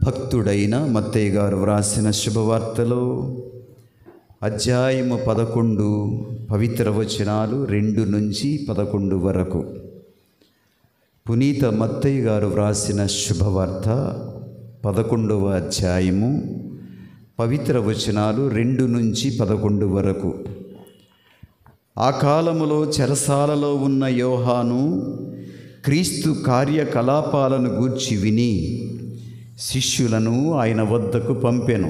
భక్తుడైన మత్తయ్య గారు వ్రాసిన శుభవార్తలో అధ్యాయము పదకొండు పవిత్ర వచనాలు రెండు నుంచి పదకొండు వరకు పునీత మత్తయ్య గారు వ్రాసిన శుభవార్త పదకొండవ అధ్యాయము పవిత్ర వచనాలు రెండు నుంచి పదకొండు వరకు ఆ కాలములో చెరసాలలో ఉన్న యోహాను క్రీస్తు కార్యకలాపాలను గూర్చి విని శిష్యులను ఆయన వద్దకు పంపెను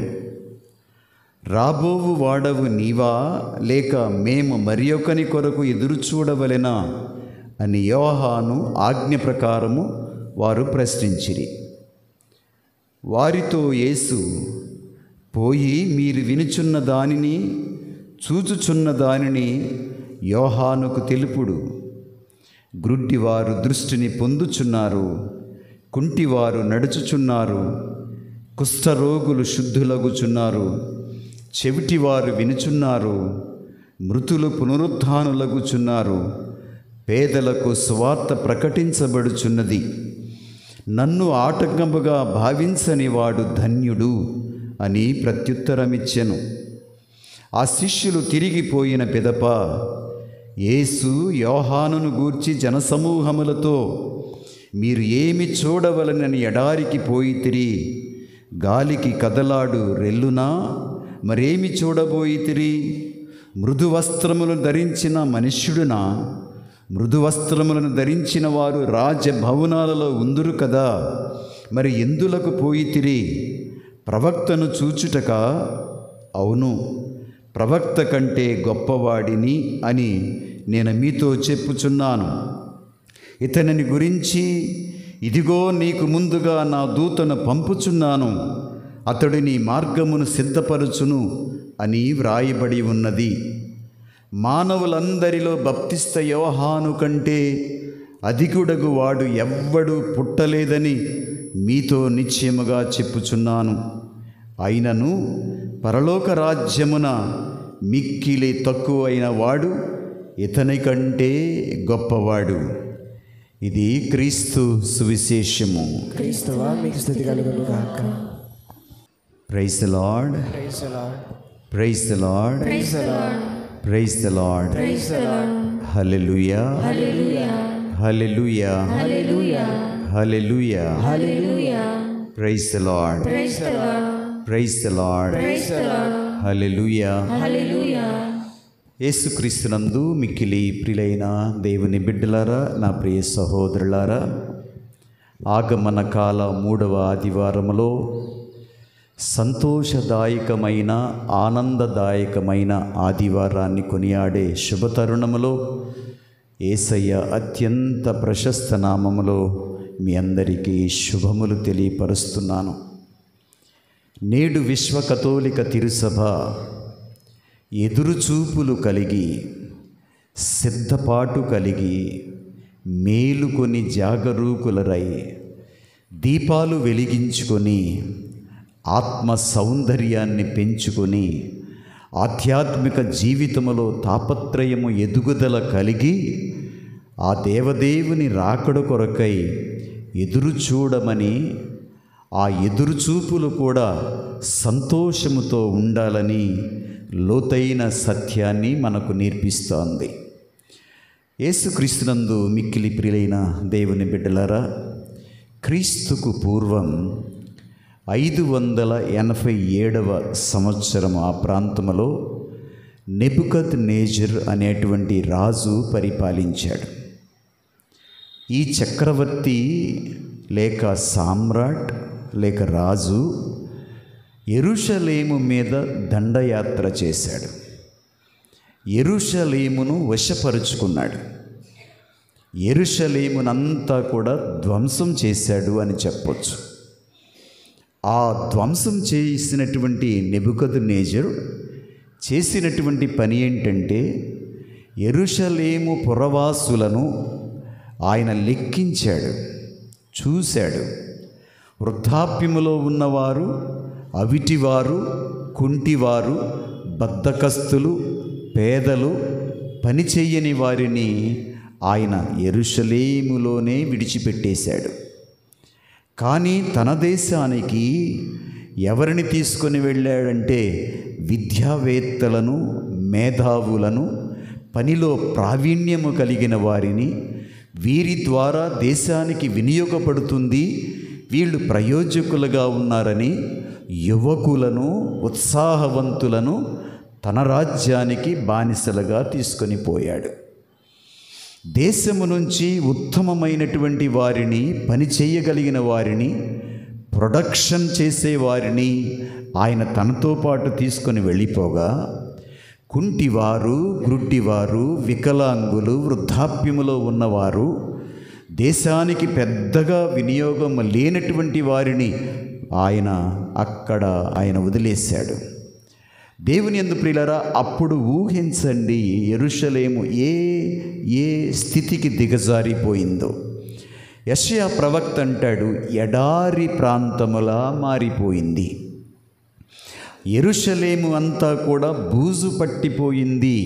రాబోవు వాడవు నీవా లేక మేము మరి ఒకని కొరకు ఎదురు చూడవలెనా అని యోహాను ఆజ్ఞ ప్రకారము వారు ప్రశ్నించిరి వారితో యేసు పోయి మీరు వినుచున్న దానిని చూచుచున్న దానిని యోహానుకు తెలుపుడు గ్రుడ్డివారు దృష్టిని పొందుచున్నారు కుంటివారు నడుచుచున్నారు కుష్ఠరోగులు శుద్ధులగుచున్నారు చెవిటివారు వినుచున్నారు మృతులు పునరుత్థానులగుచున్నారు పేదలకు స్వార్థ ప్రకటించబడుచున్నది నన్ను ఆటంకముగా భావించని వాడు ధన్యుడు అని ప్రత్యుత్తరమిచ్చెను ఆ శిష్యులు తిరిగిపోయిన పిదప యేసు యోహానును గూర్చి జనసమూహములతో మీరు ఏమి చూడవలనని ఎడారికి పోయితిరి గాలికి కదలాడు రెల్లునా మరేమి చూడబోయితిరి మృదు వస్త్రములు ధరించిన మనుష్యుడునా మృదు వస్త్రములను ధరించిన వారు రాజభవనాలలో ఉందురు కదా మరి ఎందులకు పోయితిరి ప్రవక్తను చూచుటక అవును ప్రవక్త కంటే గొప్పవాడిని అని నేను మీతో చెప్పుచున్నాను ఇతనిని గురించి ఇదిగో నీకు ముందుగా నా దూతను పంపుచున్నాను అతడు నీ మార్గమును సిద్ధపరచును అని వ్రాయబడి ఉన్నది మానవులందరిలో బప్తిస్త యోహాను కంటే అధికుడగు వాడు ఎవ్వడు పుట్టలేదని మీతో నిశ్చయముగా చెప్పుచున్నాను అయినను పరలోక రాజ్యమున మిక్కిలి తక్కువైన వాడు ఇతని కంటే గొప్పవాడు ఇది క్రీస్తు సువిశేషము క్రీస్తువా మీకు స్థుతి కలుగును గాక praise the Lord praise the Lord praise the Lord praise the Lord praise the Lord praise the Lord hallelujah hallelujah hallelujah hallelujah praise the Lord praise the Lord praise the Lord praise the Lord hallelujah hallelujah యేసుక్రీస్తునందు మిక్కిలి ప్రిలైన దేవుని బిడ్డలారా నా ప్రియ సహోదరులారా ఆగమన కాల మూడవ ఆదివారములో సంతోషదాయకమైన ఆనందదాయకమైన ఆదివారాన్ని కొనియాడే శుభతరుణములో ఏసయ్య అత్యంత ప్రశస్త నామములో మీ అందరికీ శుభములు తెలియపరుస్తున్నాను నేడు విశ్వ కథోలిక తిరుసభ ఎదురుచూపులు కలిగి సిద్ధపాటు కలిగి మేలుకొని జాగరూకులరై దీపాలు వెలిగించుకొని ఆత్మ సౌందర్యాన్ని పెంచుకొని ఆధ్యాత్మిక జీవితములో తాపత్రయము ఎదుగుదల కలిగి ఆ దేవదేవుని రాకడ కొరకై ఎదురు చూడమని ఆ ఎదురుచూపులు కూడా సంతోషముతో ఉండాలని లోతైన సత్యాన్ని మనకు నేర్పిస్తోంది యేసుక్రీస్తునందు మిక్కిలి ప్రియులైన దేవుని బిడ్డలారా క్రీస్తుకు పూర్వం ఐదు వందల ఎనభై ఏడవ సంవత్సరం ఆ ప్రాంతంలో నెబుకత్ నేజర్ అనేటువంటి రాజు పరిపాలించాడు ఈ చక్రవర్తి లేక సామ్రాట్ లేక రాజు ఎరుషలేము మీద దండయాత్ర చేశాడు ఎరుషలేమును వశపరుచుకున్నాడు ఎరుషలేమునంతా కూడా ధ్వంసం చేశాడు అని చెప్పొచ్చు ఆ ధ్వంసం చేసినటువంటి నెబుకదు నేజరు చేసినటువంటి పని ఏంటంటే ఎరుషలేము పురవాసులను ఆయన లెక్కించాడు చూశాడు వృద్ధాప్యములో ఉన్నవారు అవిటివారు కుంటివారు బద్ధకస్తులు పేదలు పని చెయ్యని వారిని ఆయన ఎరుషలేములోనే విడిచిపెట్టేశాడు కానీ తన దేశానికి ఎవరిని తీసుకొని వెళ్ళాడంటే విద్యావేత్తలను మేధావులను పనిలో ప్రావీణ్యము కలిగిన వారిని వీరి ద్వారా దేశానికి వినియోగపడుతుంది వీళ్ళు ప్రయోజకులుగా ఉన్నారని యువకులను ఉత్సాహవంతులను తన రాజ్యానికి బానిసలుగా తీసుకొని పోయాడు దేశము నుంచి ఉత్తమమైనటువంటి వారిని పని చేయగలిగిన వారిని ప్రొడక్షన్ చేసే వారిని ఆయన తనతో పాటు తీసుకొని వెళ్ళిపోగా కుంటివారు గ్రుడ్డివారు వికలాంగులు వృద్ధాప్యములో ఉన్నవారు దేశానికి పెద్దగా వినియోగం లేనటువంటి వారిని ఆయన అక్కడ ఆయన వదిలేశాడు దేవుని ఎందు ప్రియులరా అప్పుడు ఊహించండి ఎరుషలేము ఏ ఏ స్థితికి దిగజారిపోయిందో యషయా ప్రవక్త అంటాడు ఎడారి ప్రాంతములా మారిపోయింది ఎరుషలేము అంతా కూడా బూజు పట్టిపోయింది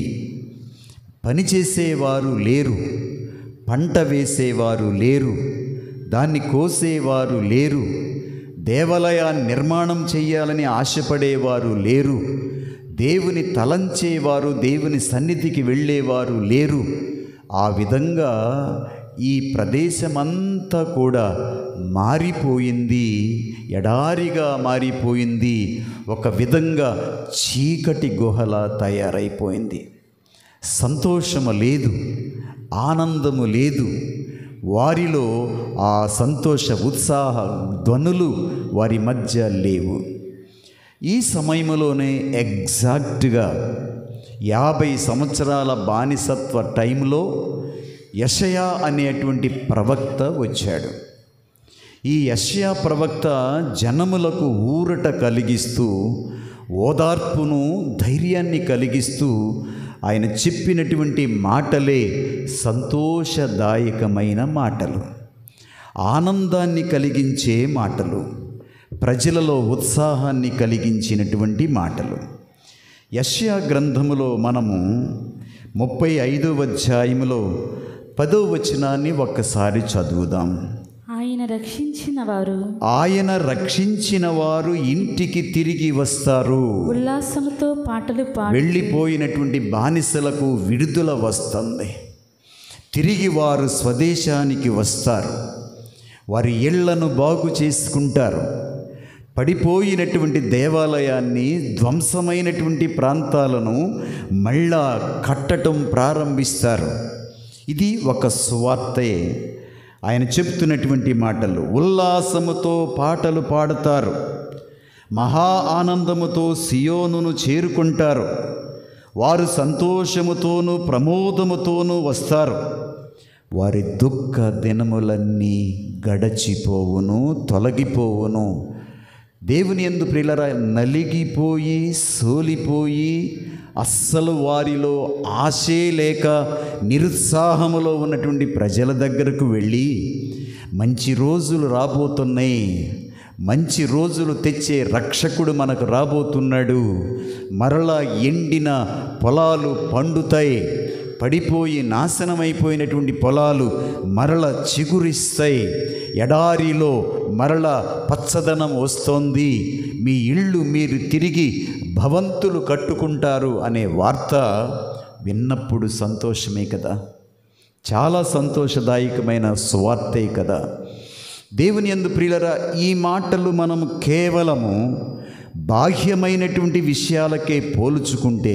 పనిచేసేవారు లేరు పంట వేసేవారు లేరు దాన్ని కోసేవారు లేరు దేవాలయాన్ని నిర్మాణం చేయాలని ఆశపడేవారు లేరు దేవుని తలంచేవారు దేవుని సన్నిధికి వెళ్ళేవారు లేరు ఆ విధంగా ఈ ప్రదేశమంతా కూడా మారిపోయింది ఎడారిగా మారిపోయింది ఒక విధంగా చీకటి గుహలా తయారైపోయింది సంతోషము లేదు ఆనందము లేదు వారిలో ఆ సంతోష ఉత్సాహ ధ్వనులు వారి మధ్య లేవు ఈ సమయంలోనే ఎగ్జాక్ట్గా యాభై సంవత్సరాల బానిసత్వ టైంలో యషయా అనేటువంటి ప్రవక్త వచ్చాడు ఈ యష్యా ప్రవక్త జనములకు ఊరట కలిగిస్తూ ఓదార్పును ధైర్యాన్ని కలిగిస్తూ ఆయన చెప్పినటువంటి మాటలే సంతోషదాయకమైన మాటలు ఆనందాన్ని కలిగించే మాటలు ప్రజలలో ఉత్సాహాన్ని కలిగించినటువంటి మాటలు యష్యా గ్రంథములో మనము ముప్పై ఐదవ అధ్యాయములో పదో వచనాన్ని ఒక్కసారి చదువుదాం ఆయన రక్షించిన వారు ఆయన రక్షించిన వారు ఇంటికి తిరిగి వస్తారు ఉల్లాసముతో పాటలు పాడి వెళ్ళిపోయినటువంటి బానిసలకు విడుదల వస్తుంది తిరిగి వారు స్వదేశానికి వస్తారు వారి ఇళ్లను బాగు చేసుకుంటారు పడిపోయినటువంటి దేవాలయాన్ని ధ్వంసమైనటువంటి ప్రాంతాలను మళ్ళా కట్టడం ప్రారంభిస్తారు ఇది ఒక సువార్తే ఆయన చెప్తున్నటువంటి మాటలు ఉల్లాసముతో పాటలు పాడుతారు మహా ఆనందముతో సియోనును చేరుకుంటారు వారు సంతోషముతోనూ ప్రమోదముతోనూ వస్తారు వారి దుఃఖ దినములన్నీ గడచిపోవును తొలగిపోవును దేవుని ఎందు ప్రియులరా నలిగిపోయి సోలిపోయి అస్సలు వారిలో ఆశే లేక నిరుత్సాహములో ఉన్నటువంటి ప్రజల దగ్గరకు వెళ్ళి మంచి రోజులు రాబోతున్నాయి మంచి రోజులు తెచ్చే రక్షకుడు మనకు రాబోతున్నాడు మరలా ఎండిన పొలాలు పండుతాయి పడిపోయి నాశనమైపోయినటువంటి పొలాలు మరల చిగురిస్తాయి ఎడారిలో మరల పచ్చదనం వస్తోంది మీ ఇళ్ళు మీరు తిరిగి భవంతులు కట్టుకుంటారు అనే వార్త విన్నప్పుడు సంతోషమే కదా చాలా సంతోషదాయకమైన సువార్తే కదా దేవుని ఎందు ప్రియులరా ఈ మాటలు మనం కేవలము బాహ్యమైనటువంటి విషయాలకే పోల్చుకుంటే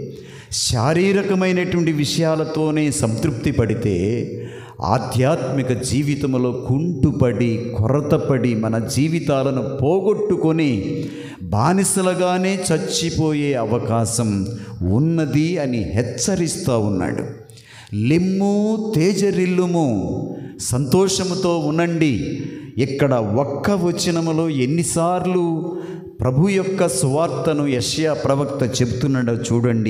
శారీరకమైనటువంటి విషయాలతోనే సంతృప్తి పడితే ఆధ్యాత్మిక జీవితంలో కుంటుపడి కొరతపడి మన జీవితాలను పోగొట్టుకొని బానిసలుగానే చచ్చిపోయే అవకాశం ఉన్నది అని హెచ్చరిస్తూ ఉన్నాడు లిమ్ము తేజరిల్లుము సంతోషముతో ఉండండి ఇక్కడ ఒక్క వచనములో ఎన్నిసార్లు ప్రభు యొక్క సువార్తను యష్యా ప్రవక్త చెబుతున్నాడో చూడండి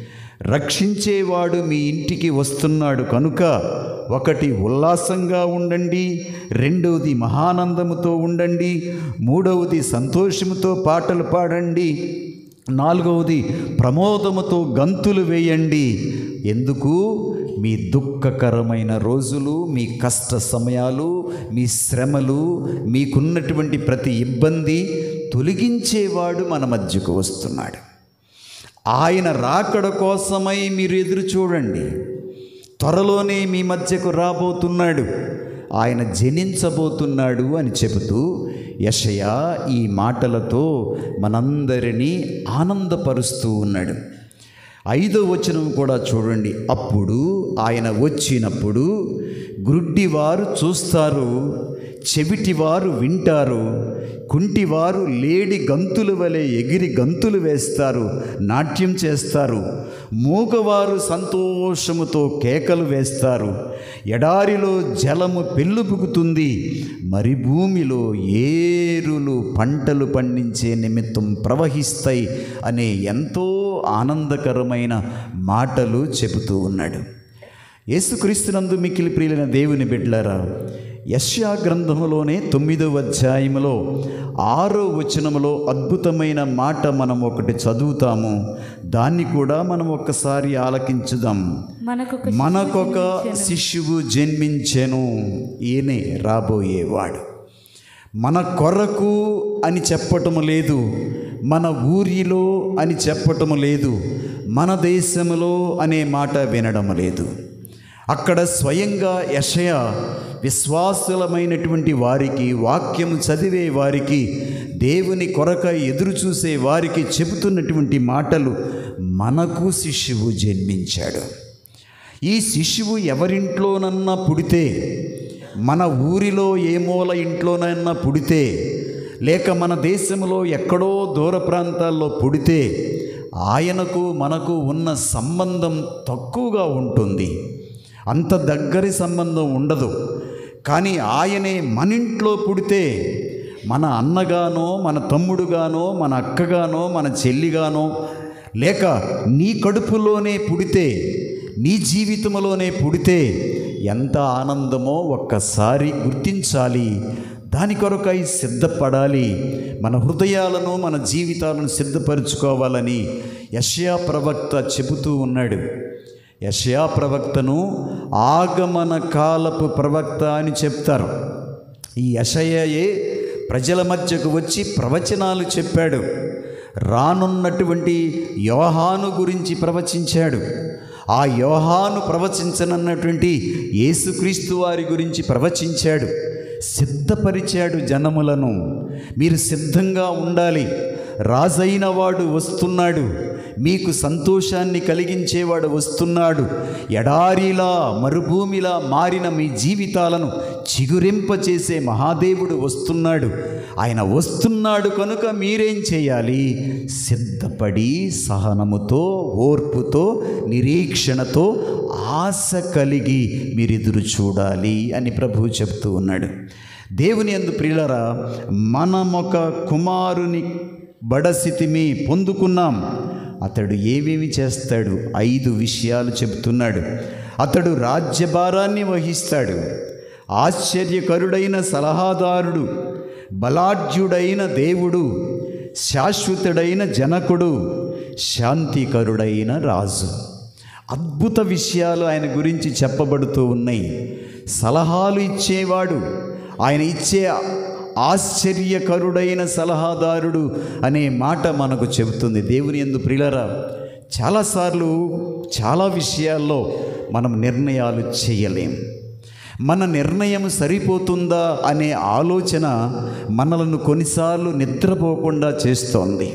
రక్షించేవాడు మీ ఇంటికి వస్తున్నాడు కనుక ఒకటి ఉల్లాసంగా ఉండండి రెండవది మహానందముతో ఉండండి మూడవది సంతోషముతో పాటలు పాడండి నాలుగవది ప్రమోదముతో గంతులు వేయండి ఎందుకు మీ దుఃఖకరమైన రోజులు మీ కష్ట సమయాలు మీ శ్రమలు మీకున్నటువంటి ప్రతి ఇబ్బంది తొలగించేవాడు మన మధ్యకు వస్తున్నాడు ఆయన రాకడ కోసమై మీరు ఎదురు చూడండి త్వరలోనే మీ మధ్యకు రాబోతున్నాడు ఆయన జనించబోతున్నాడు అని చెబుతూ యషయ ఈ మాటలతో మనందరినీ ఆనందపరుస్తూ ఉన్నాడు ఐదో వచనం కూడా చూడండి అప్పుడు ఆయన వచ్చినప్పుడు గ్రుడ్డివారు చూస్తారు చెవిటివారు వింటారు కుంటివారు లేడి గంతుల వలె ఎగిరి గంతులు వేస్తారు నాట్యం చేస్తారు మూగవారు సంతోషముతో కేకలు వేస్తారు ఎడారిలో జలము పెళ్ళుపుకుతుంది మరి భూమిలో ఏరులు పంటలు పండించే నిమిత్తం ప్రవహిస్తాయి అనే ఎంతో ఆనందకరమైన మాటలు చెబుతూ ఉన్నాడు యేసుక్రీస్తునందు మిక్కిలి ప్రియులైన దేవుని బిడ్డలారా యశ్యా గ్రంథములోనే తొమ్మిదవ అధ్యాయములో ఆరో వచనములో అద్భుతమైన మాట మనం ఒకటి చదువుతాము దాన్ని కూడా మనం ఒక్కసారి ఆలకించుదాం మనకొక మనకొక శిశువు జన్మించెను ఈయనే రాబోయేవాడు మన కొరకు అని చెప్పటము లేదు మన ఊరిలో అని చెప్పటము లేదు మన దేశంలో అనే మాట వినడం లేదు అక్కడ స్వయంగా యషయ విశ్వాసులమైనటువంటి వారికి వాక్యం చదివే వారికి దేవుని కొరక ఎదురు చూసే వారికి చెబుతున్నటువంటి మాటలు మనకు శిశువు జన్మించాడు ఈ శిశువు ఎవరింట్లోనన్నా పుడితే మన ఊరిలో ఏ మూల ఇంట్లోనైనా పుడితే లేక మన దేశంలో ఎక్కడో దూర ప్రాంతాల్లో పుడితే ఆయనకు మనకు ఉన్న సంబంధం తక్కువగా ఉంటుంది అంత దగ్గరి సంబంధం ఉండదు కానీ ఆయనే మన ఇంట్లో పుడితే మన అన్నగానో మన తమ్ముడుగానో మన అక్కగానో మన చెల్లిగానో లేక నీ కడుపులోనే పుడితే నీ జీవితంలోనే పుడితే ఎంత ఆనందమో ఒక్కసారి గుర్తించాలి దాని కొరకై సిద్ధపడాలి మన హృదయాలను మన జీవితాలను సిద్ధపరచుకోవాలని యషయా ప్రవక్త చెబుతూ ఉన్నాడు యషయా ప్రవక్తను ఆగమన కాలపు ప్రవక్త అని చెప్తారు ఈ యషయయే ప్రజల మధ్యకు వచ్చి ప్రవచనాలు చెప్పాడు రానున్నటువంటి యోహాను గురించి ప్రవచించాడు ఆ యోహాను ప్రవచించనన్నటువంటి యేసుక్రీస్తు వారి గురించి ప్రవచించాడు సిద్ధపరిచాడు జనములను మీరు సిద్ధంగా ఉండాలి రాజైన వాడు వస్తున్నాడు మీకు సంతోషాన్ని కలిగించేవాడు వస్తున్నాడు ఎడారిలా మరుభూమిలా మారిన మీ జీవితాలను చిగురింపచేసే మహాదేవుడు వస్తున్నాడు ఆయన వస్తున్నాడు కనుక మీరేం చేయాలి సిద్ధపడి సహనముతో ఓర్పుతో నిరీక్షణతో ఆశ కలిగి మీరు ఎదురు చూడాలి అని ప్రభువు చెప్తూ ఉన్నాడు దేవుని అందు ప్రియులరా మనమొక కుమారుని బడస్థితిమి పొందుకున్నాం అతడు ఏమేమి చేస్తాడు ఐదు విషయాలు చెబుతున్నాడు అతడు రాజ్యభారాన్ని వహిస్తాడు ఆశ్చర్యకరుడైన సలహాదారుడు బలాఢ్యుడైన దేవుడు శాశ్వతుడైన జనకుడు శాంతికరుడైన రాజు అద్భుత విషయాలు ఆయన గురించి చెప్పబడుతూ ఉన్నాయి సలహాలు ఇచ్చేవాడు ఆయన ఇచ్చే ఆశ్చర్యకరుడైన సలహాదారుడు అనే మాట మనకు చెబుతుంది దేవుని ఎందు ప్రిలరా చాలాసార్లు చాలా విషయాల్లో మనం నిర్ణయాలు చేయలేం మన నిర్ణయం సరిపోతుందా అనే ఆలోచన మనలను కొన్నిసార్లు నిద్రపోకుండా చేస్తోంది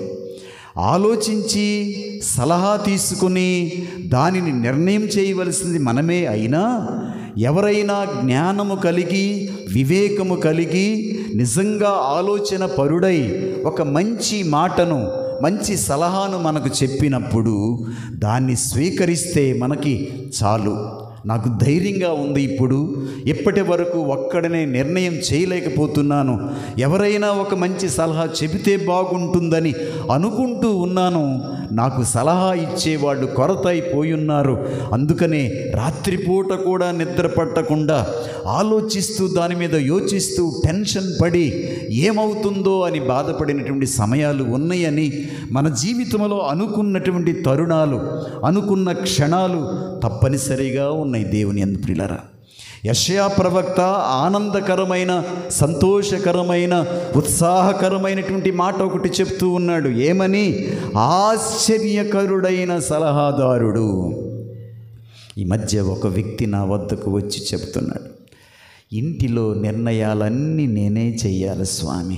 ఆలోచించి సలహా తీసుకుని దానిని నిర్ణయం చేయవలసింది మనమే అయినా ఎవరైనా జ్ఞానము కలిగి వివేకము కలిగి నిజంగా ఆలోచన పరుడై ఒక మంచి మాటను మంచి సలహాను మనకు చెప్పినప్పుడు దాన్ని స్వీకరిస్తే మనకి చాలు నాకు ధైర్యంగా ఉంది ఇప్పుడు ఇప్పటి వరకు ఒక్కడనే నిర్ణయం చేయలేకపోతున్నాను ఎవరైనా ఒక మంచి సలహా చెబితే బాగుంటుందని అనుకుంటూ ఉన్నాను నాకు సలహా ఇచ్చేవాళ్ళు కొరత అయిపోయున్నారు అందుకనే రాత్రిపూట కూడా నిద్ర పట్టకుండా ఆలోచిస్తూ దాని మీద యోచిస్తూ టెన్షన్ పడి ఏమవుతుందో అని బాధపడినటువంటి సమయాలు ఉన్నాయని మన జీవితంలో అనుకున్నటువంటి తరుణాలు అనుకున్న క్షణాలు తప్పనిసరిగా ఉన్నాయి దేవుని అందు ప్రిలరా యషయా ప్రవక్త ఆనందకరమైన సంతోషకరమైన ఉత్సాహకరమైనటువంటి మాట ఒకటి చెప్తూ ఉన్నాడు ఏమని ఆశ్చర్యకరుడైన సలహాదారుడు ఈ మధ్య ఒక వ్యక్తి నా వద్దకు వచ్చి చెప్తున్నాడు ఇంటిలో నిర్ణయాలన్నీ నేనే చెయ్యాలి స్వామి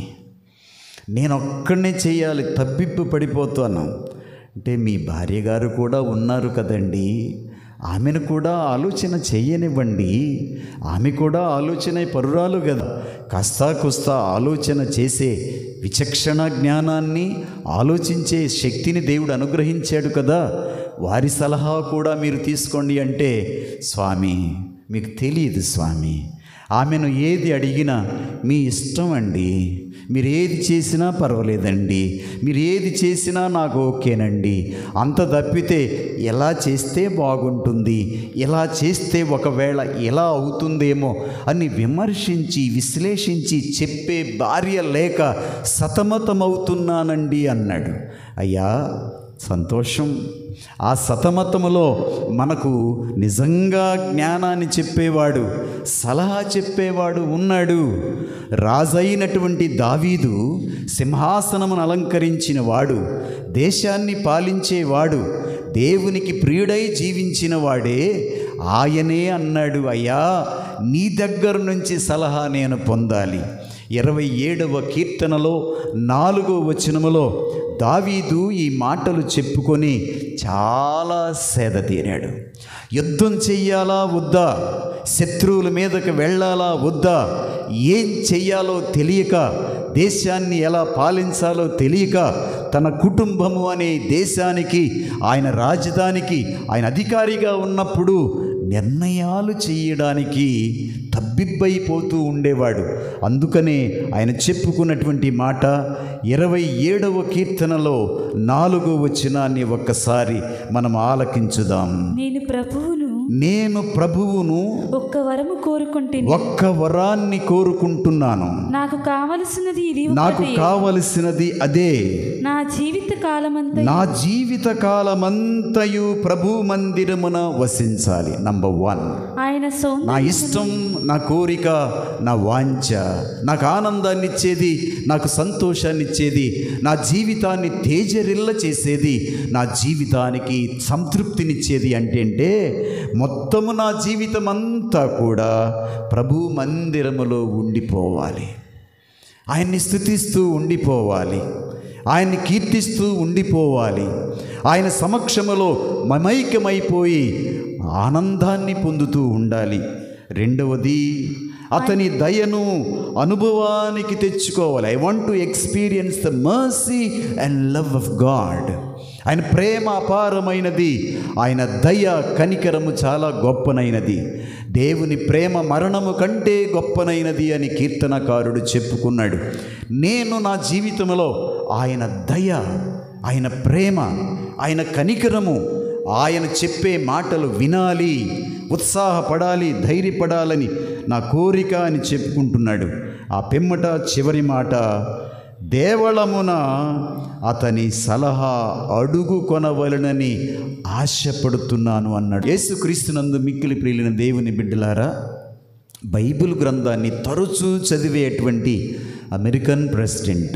నేను ఒక్కడనే చేయాలి తబ్బిప్పు పడిపోతాను అంటే మీ భార్య గారు కూడా ఉన్నారు కదండి ఆమెను కూడా ఆలోచన చేయనివ్వండి ఆమె కూడా ఆలోచన పరురాలు కదా కాస్తా కుస్తా ఆలోచన చేసే విచక్షణ జ్ఞానాన్ని ఆలోచించే శక్తిని దేవుడు అనుగ్రహించాడు కదా వారి సలహా కూడా మీరు తీసుకోండి అంటే స్వామి మీకు తెలియదు స్వామి ఆమెను ఏది అడిగినా మీ ఇష్టం అండి మీరు ఏది చేసినా పర్వాలేదండి మీరు ఏది చేసినా నాకు ఓకేనండి అంత తప్పితే ఎలా చేస్తే బాగుంటుంది ఎలా చేస్తే ఒకవేళ ఎలా అవుతుందేమో అని విమర్శించి విశ్లేషించి చెప్పే భార్య లేక సతమతమవుతున్నానండి అన్నాడు అయ్యా సంతోషం ఆ సతమతములో మనకు నిజంగా జ్ఞానాన్ని చెప్పేవాడు సలహా చెప్పేవాడు ఉన్నాడు రాజైనటువంటి దావీదు సింహాసనమును అలంకరించిన వాడు దేశాన్ని పాలించేవాడు దేవునికి ప్రియుడై జీవించిన వాడే ఆయనే అన్నాడు అయ్యా నీ దగ్గర నుంచి సలహా నేను పొందాలి ఇరవై ఏడవ కీర్తనలో నాలుగో వచనములో దావీదు ఈ మాటలు చెప్పుకొని చాలా సేద తీరాడు యుద్ధం చెయ్యాలా వద్దా శత్రువుల మీదకి వెళ్ళాలా వద్దా ఏం చెయ్యాలో తెలియక దేశాన్ని ఎలా పాలించాలో తెలియక తన కుటుంబము అనే దేశానికి ఆయన రాజధానికి ఆయన అధికారిగా ఉన్నప్పుడు నిర్ణయాలు చేయడానికి తబ్బిబ్బైపోతూ ఉండేవాడు అందుకనే ఆయన చెప్పుకున్నటువంటి మాట ఇరవై ఏడవ కీర్తనలో నాలుగో వచనాన్ని ఒక్కసారి మనం ఆలకించుదాం నేను ప్రభువును నేను ప్రభువును ఒక్క వరము కోరుకుంటుని ఒక్క వరాన్ని కోరుకుంటున్నాను నాకు కావలసినది ఇది నాకు ఒక్కటే. కావలసినది అదే నా జీవిత కాలమంతా నా జీవిత కాలమంతయు ప్రభు మందిరమున వసించాలి నంబర్ వన్ ఆయన నా సౌందర్య ఇష్టం నా కోరిక నా వాంఛ నాకు ఆనందాన్ని ఇచ్చేది నాకు సంతోషాన్ని ఇచ్చేది నా జీవితాన్ని తేజరిల్ల చేసేది నా జీవితానికి సంతృప్తినిచ్చేది అంటే అంటే మొత్తము నా జీవితం అంతా కూడా ప్రభు మందిరములో ఉండిపోవాలి ఆయన్ని స్థుతిస్తూ ఉండిపోవాలి ఆయన్ని కీర్తిస్తూ ఉండిపోవాలి ఆయన సమక్షములో మమైక్యమైపోయి ఆనందాన్ని పొందుతూ ఉండాలి రెండవది అతని దయను అనుభవానికి తెచ్చుకోవాలి I want to experience the mercy and love of God ఆయన ప్రేమ అపారమైనది ఆయన దయ కనికరము చాలా గొప్పనైనది దేవుని ప్రేమ మరణము కంటే గొప్పనైనది అని కీర్తనకారుడు చెప్పుకున్నాడు నేను నా జీవితంలో ఆయన దయ ఆయన ప్రేమ ఆయన కనికరము ఆయన చెప్పే మాటలు వినాలి ఉత్సాహపడాలి ధైర్యపడాలని నా కోరిక అని చెప్పుకుంటున్నాడు ఆ పిమ్మట చివరి మాట దేవళమున అతని సలహా అడుగు కొనవలనని ఆశపడుతున్నాను అన్నాడు యేసుక్రీస్తునందు మిక్కిలి ప్రియులైన దేవుని బిడ్డలారా బైబిల్ గ్రంథాన్ని తరచూ చదివేటువంటి అమెరికన్ ప్రెసిడెంట్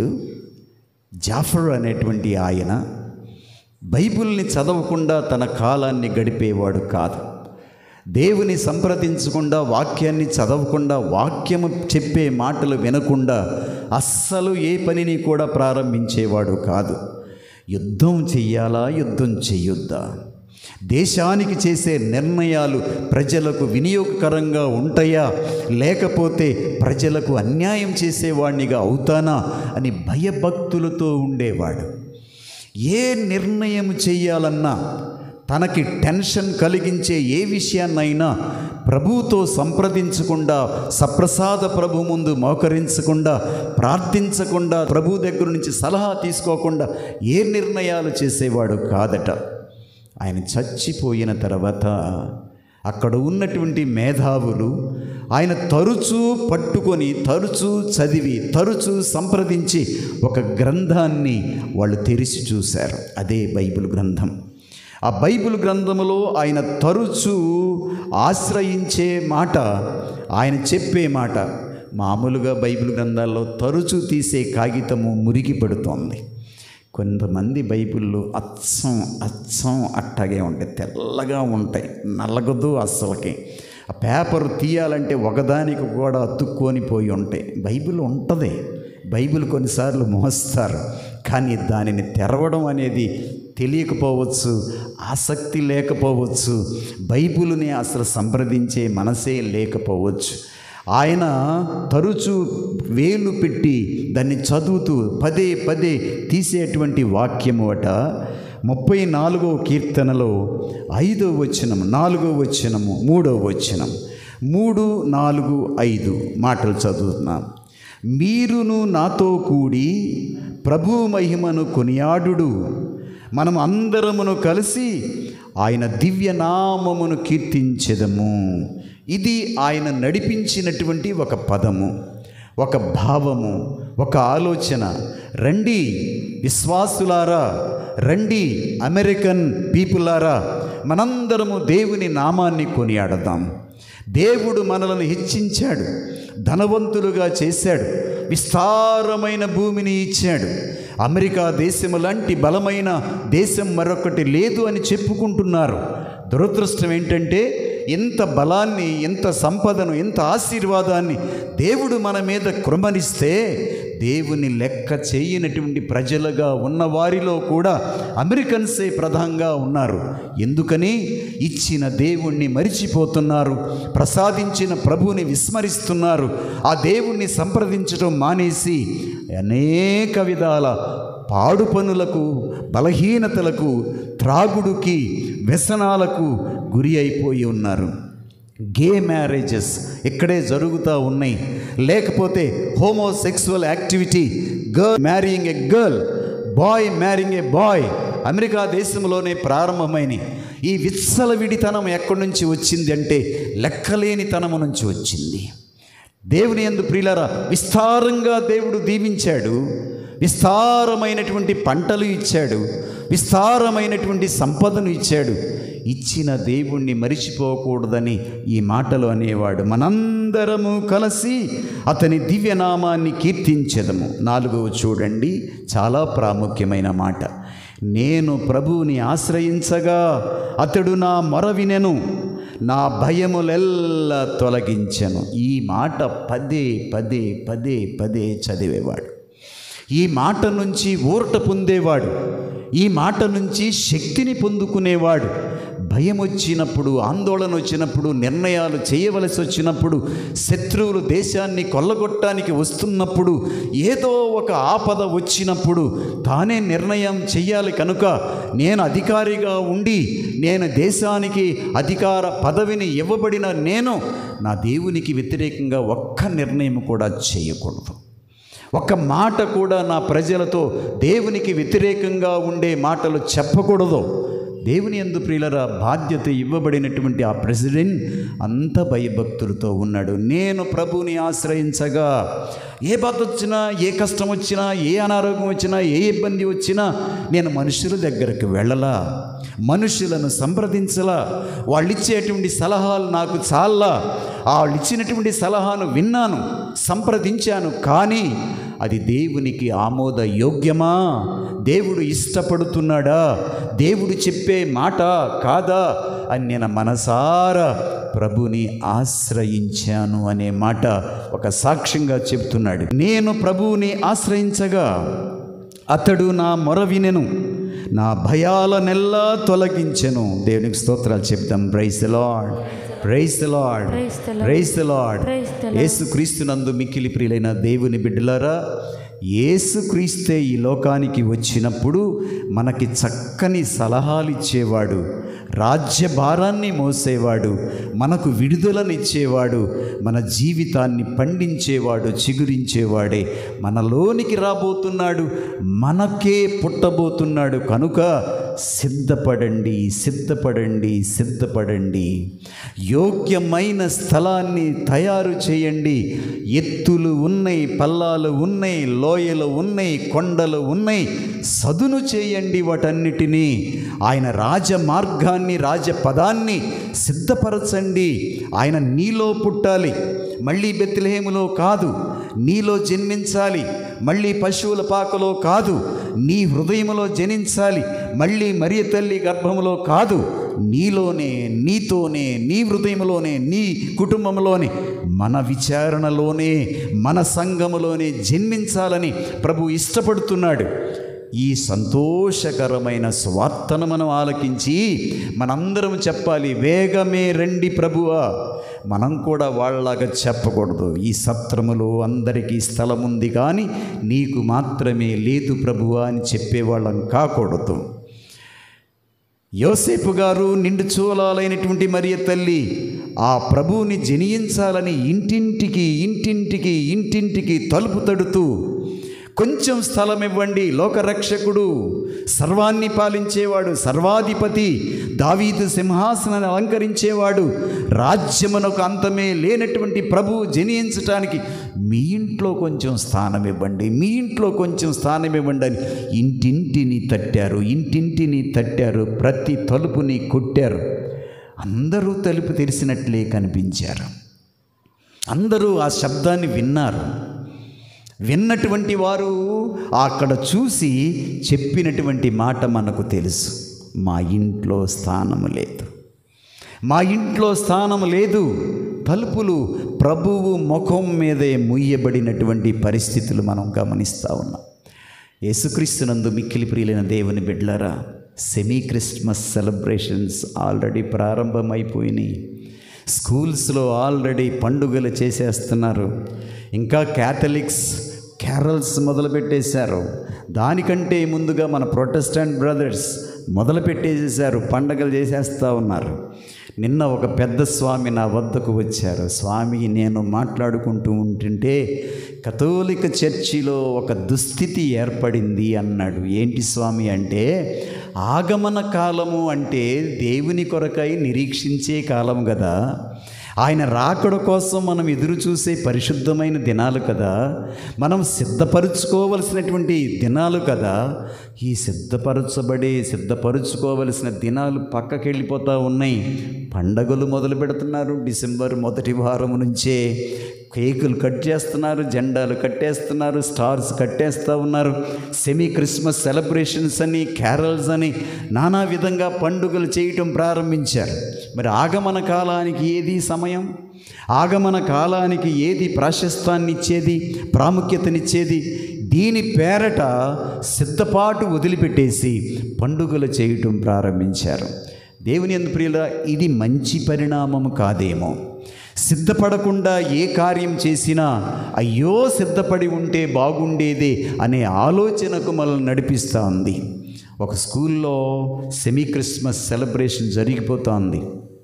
జాఫర్ అనేటువంటి ఆయన బైబిల్ని చదవకుండా తన కాలాన్ని గడిపేవాడు కాదు దేవుని సంప్రదించకుండా వాక్యాన్ని చదవకుండా వాక్యము చెప్పే మాటలు వినకుండా అస్సలు ఏ పనిని కూడా ప్రారంభించేవాడు కాదు యుద్ధం చెయ్యాలా యుద్ధం చెయ్యొద్దా దేశానికి చేసే నిర్ణయాలు ప్రజలకు వినియోగకరంగా ఉంటాయా లేకపోతే ప్రజలకు అన్యాయం చేసేవాడినిగా అవుతానా అని భయభక్తులతో ఉండేవాడు ఏ నిర్ణయం చేయాలన్నా తనకి టెన్షన్ కలిగించే ఏ విషయాన్నైనా ప్రభువుతో సంప్రదించకుండా సప్రసాద ప్రభు ముందు మోకరించకుండా ప్రార్థించకుండా ప్రభు దగ్గర నుంచి సలహా తీసుకోకుండా ఏ నిర్ణయాలు చేసేవాడు కాదట ఆయన చచ్చిపోయిన తర్వాత అక్కడ ఉన్నటువంటి మేధావులు ఆయన తరచూ పట్టుకొని తరచూ చదివి తరచూ సంప్రదించి ఒక గ్రంథాన్ని వాళ్ళు తెరిచి చూశారు అదే బైబిల్ గ్రంథం ఆ బైబిల్ గ్రంథములో ఆయన తరచూ ఆశ్రయించే మాట ఆయన చెప్పే మాట మామూలుగా బైబిల్ గ్రంథాల్లో తరచూ తీసే కాగితము మురిగి పడుతోంది కొంతమంది బైబిళ్ళు అచ్చం అచ్చం అట్టగే ఉంటాయి తెల్లగా ఉంటాయి నల్లగదు అస్సలకి ఆ పేపర్ తీయాలంటే ఒకదానికి కూడా అతుక్కొని పోయి ఉంటాయి బైబిల్ ఉంటుంది బైబిల్ కొన్నిసార్లు మోస్తారు కానీ దానిని తెరవడం అనేది తెలియకపోవచ్చు ఆసక్తి లేకపోవచ్చు బైబిల్ని అసలు సంప్రదించే మనసే లేకపోవచ్చు ఆయన తరచూ వేలు పెట్టి దాన్ని చదువుతూ పదే పదే తీసేటువంటి వాక్యము అట ముప్పై నాలుగవ కీర్తనలో ఐదో వచనం నాలుగో వచనము మూడో వచనం మూడు నాలుగు ఐదు మాటలు చదువుతున్నాం మీరును నాతో కూడి ప్రభు మహిమను కొనియాడుడు మనం అందరమును కలిసి ఆయన దివ్యనామమును కీర్తించెదము ఇది ఆయన నడిపించినటువంటి ఒక పదము ఒక భావము ఒక ఆలోచన రండి విశ్వాసులారా రండి అమెరికన్ పీపులారా మనందరము దేవుని నామాన్ని కొనియాడదాం దేవుడు మనలను హెచ్చించాడు ధనవంతులుగా చేశాడు విస్తారమైన భూమిని ఇచ్చాడు అమెరికా దేశము లాంటి బలమైన దేశం మరొకటి లేదు అని చెప్పుకుంటున్నారు దురదృష్టం ఏంటంటే ఎంత బలాన్ని ఎంత సంపదను ఎంత ఆశీర్వాదాన్ని దేవుడు మన మీద కృమనిస్తే దేవుని లెక్క చేయనటువంటి ప్రజలుగా ఉన్న వారిలో కూడా అమెరికన్సే ప్రధానంగా ఉన్నారు ఎందుకని ఇచ్చిన దేవుణ్ణి మరిచిపోతున్నారు ప్రసాదించిన ప్రభువుని విస్మరిస్తున్నారు ఆ దేవుణ్ణి సంప్రదించడం మానేసి అనేక విధాల పాడు పనులకు బలహీనతలకు త్రాగుడుకి వ్యసనాలకు గురి అయిపోయి ఉన్నారు గే మ్యారేజెస్ ఇక్కడే జరుగుతూ ఉన్నాయి లేకపోతే homosexual activity girl marrying a girl boy marrying a boy America దేశంలోనే ప్రారంభమైనవి ఈ విత్సలవిడితనం ఎక్కడి నుంచి వచ్చింది అంటే లెక్కలేనితనము నుంచి వచ్చింది దేవుని ఎందు ప్రియులరా విస్తారంగా దేవుడు దీవించాడు విస్తారమైనటువంటి పంటలు ఇచ్చాడు విస్తారమైనటువంటి సంపదను ఇచ్చాడు ఇచ్చిన దేవుణ్ణి మరిచిపోకూడదని ఈ మాటలు అనేవాడు మనందరము కలిసి అతని దివ్యనామాన్ని కీర్తించెదము నాలుగవ చూడండి చాలా ప్రాముఖ్యమైన మాట నేను ప్రభువుని ఆశ్రయించగా అతడు నా మొర వినెను నా భయములెల్లా తొలగించెను ఈ మాట పదే పదే పదే పదే చదివేవాడు ఈ మాట నుంచి ఊరట పొందేవాడు ఈ మాట నుంచి శక్తిని పొందుకునేవాడు భయం వచ్చినప్పుడు ఆందోళన వచ్చినప్పుడు నిర్ణయాలు చేయవలసి వచ్చినప్పుడు శత్రువులు దేశాన్ని కొల్లగొట్టడానికి వస్తున్నప్పుడు ఏదో ఒక ఆపద వచ్చినప్పుడు తానే నిర్ణయం చెయ్యాలి కనుక నేను అధికారిగా ఉండి నేను దేశానికి అధికార పదవిని ఇవ్వబడిన నేను నా దేవునికి వ్యతిరేకంగా ఒక్క నిర్ణయం కూడా చేయకూడదు ఒక్క మాట కూడా నా ప్రజలతో దేవునికి వ్యతిరేకంగా ఉండే మాటలు చెప్పకూడదు దేవుని ఎందు ప్రియులరా బాధ్యత ఇవ్వబడినటువంటి ఆ ప్రెసిడెంట్ అంత భయభక్తులతో ఉన్నాడు నేను ప్రభుని ఆశ్రయించగా ఏ బాధ వచ్చినా ఏ కష్టం వచ్చినా ఏ అనారోగ్యం వచ్చినా ఏ ఇబ్బంది వచ్చినా నేను మనుషుల దగ్గరకు వెళ్ళలా మనుషులను సంప్రదించలా వాళ్ళు ఇచ్చేటువంటి సలహాలు నాకు చాలా వాళ్ళు ఇచ్చినటువంటి సలహాను విన్నాను సంప్రదించాను కానీ అది దేవునికి ఆమోద యోగ్యమా దేవుడు ఇష్టపడుతున్నాడా దేవుడు చెప్పే మాట కాదా అని నేను మనసారా ప్రభుని ఆశ్రయించాను అనే మాట ఒక సాక్ష్యంగా చెప్తున్నాడు నేను ప్రభువుని ఆశ్రయించగా అతడు నా మొర వినెను నా భయాలనెల్లా తొలగించెను దేవునికి స్తోత్రాలు చెప్తాం praise Lord praise Lord Praise the Lord. Praise Lord Praise the Lord. Yesu క్రీస్తునందు మిక్కిలి ప్రియులైన దేవుని బిడ్డలారా యేసుక్రీస్తే ఈ లోకానికి వచ్చినప్పుడు మనకి చక్కని సలహాలు ఇచ్చేవాడు రాజ్య భారాన్ని మోసేవాడు మనకు విడుదలనిచ్చేవాడు మన జీవితాన్ని పండించేవాడు చిగురించేవాడే మనలోనికి రాబోతున్నాడు మనకే పుట్టబోతున్నాడు కనుక సిద్ధపడండి సిద్ధపడండి సిద్ధపడండి యోగ్యమైన స్థలాన్ని తయారు చేయండి ఎత్తులు ఉన్నాయి పల్లాలు ఉన్నాయి లోయలు ఉన్నాయి కొండలు ఉన్నాయి సదును చేయండి వాటన్నిటినీ ఆయన రాజ మార్గాన్ని రాజ పదాన్ని సిద్ధపరచండి ఆయన నీలో పుట్టాలి మళ్ళీ బెత్లహేములో కాదు నీలో జన్మించాలి మళ్ళీ పశువుల పాకలో కాదు నీ హృదయంలో జనించాలి మళ్ళీ మరియ తల్లి గర్భములో కాదు నీలోనే నీతోనే నీ హృదయంలోనే నీ కుటుంబంలోనే మన విచారణలోనే మన సంఘములోనే జన్మించాలని ప్రభు ఇష్టపడుతున్నాడు ఈ సంతోషకరమైన స్వార్థను మనం ఆలకించి మనందరం చెప్పాలి వేగమే రండి ప్రభువా మనం కూడా వాళ్ళలాగా చెప్పకూడదు ఈ సత్రములో అందరికీ స్థలం ఉంది కానీ నీకు మాత్రమే లేదు ప్రభువా అని చెప్పేవాళ్ళం కాకూడదు యోసేపు గారు నిండు చూలాలైనటువంటి మరియ తల్లి ఆ ప్రభువుని జనియించాలని ఇంటింటికి ఇంటింటికి ఇంటింటికి తలుపు తడుతూ కొంచెం స్థలం ఇవ్వండి లోకరక్షకుడు సర్వాన్ని పాలించేవాడు సర్వాధిపతి దావీదు సింహాసనాన్ని అలంకరించేవాడు రాజ్యమునకు అంతమే లేనటువంటి ప్రభువు జనించటానికి మీ ఇంట్లో కొంచెం స్థానం ఇవ్వండి మీ ఇంట్లో కొంచెం స్థానం ఇవ్వండి అని ఇంటింటిని తట్టారు ఇంటింటిని తట్టారు ప్రతి తలుపుని కొట్టారు అందరూ తలుపు తెరిచినట్లే కనిపించారు అందరూ ఆ శబ్దాన్ని విన్నారు విన్నటువంటి వారు అక్కడ చూసి చెప్పినటువంటి మాట మనకు తెలుసు మా ఇంట్లో స్థానము లేదు మా ఇంట్లో స్థానం లేదు తలుపులు ప్రభువు ముఖం మీదే ముయ్యబడినటువంటి పరిస్థితులు మనం గమనిస్తూ ఉన్నాం యేసుక్రీస్తునందు మిక్కిలి ప్రియులైన దేవుని బిడ్లారా సెమీ క్రిస్మస్ సెలబ్రేషన్స్ ఆల్రెడీ ప్రారంభమైపోయినాయి స్కూల్స్లో ఆల్రెడీ పండుగలు చేసేస్తున్నారు ఇంకా క్యాథలిక్స్ క్యారల్స్ మొదలుపెట్టేశారు దానికంటే ముందుగా మన ప్రొటెస్టెంట్ బ్రదర్స్ మొదలు పెట్టేసేసారు పండగలు చేసేస్తూ ఉన్నారు నిన్న ఒక పెద్ద స్వామి నా వద్దకు వచ్చారు స్వామి నేను మాట్లాడుకుంటూ ఉంటుంటే కథోలిక చర్చిలో ఒక దుస్థితి ఏర్పడింది అన్నాడు ఏంటి స్వామి అంటే ఆగమన కాలము అంటే దేవుని కొరకై నిరీక్షించే కాలం కదా ఆయన రాకడ కోసం మనం ఎదురు చూసే పరిశుద్ధమైన దినాలు కదా మనం సిద్ధపరుచుకోవలసినటువంటి దినాలు కదా ఈ సిద్ధపరచబడి సిద్ధపరుచుకోవలసిన దినాలు పక్కకి వెళ్ళిపోతూ ఉన్నాయి పండగలు మొదలు పెడుతున్నారు డిసెంబర్ మొదటి వారం నుంచే కేకులు కట్ చేస్తున్నారు జెండాలు కట్టేస్తున్నారు స్టార్స్ కట్టేస్తూ ఉన్నారు సెమీ క్రిస్మస్ సెలబ్రేషన్స్ అని క్యారల్స్ అని నానా విధంగా పండుగలు చేయటం ప్రారంభించారు మరి ఆగమన కాలానికి ఏది సమయం ఆగమన కాలానికి ఏది ప్రాశస్తాన్ని ఇచ్చేది ప్రాముఖ్యతనిచ్చేది దీని పేరట సిద్ధపాటు వదిలిపెట్టేసి పండుగలు చేయటం ప్రారంభించారు దేవుని ఎందు ప్రియుల ఇది మంచి పరిణామము కాదేమో సిద్ధపడకుండా ఏ కార్యం చేసినా అయ్యో సిద్ధపడి ఉంటే బాగుండేదే అనే ఆలోచనకు మనల్ని నడిపిస్తూ ఉంది ఒక స్కూల్లో సెమీ క్రిస్మస్ సెలబ్రేషన్ జరిగిపోతోంది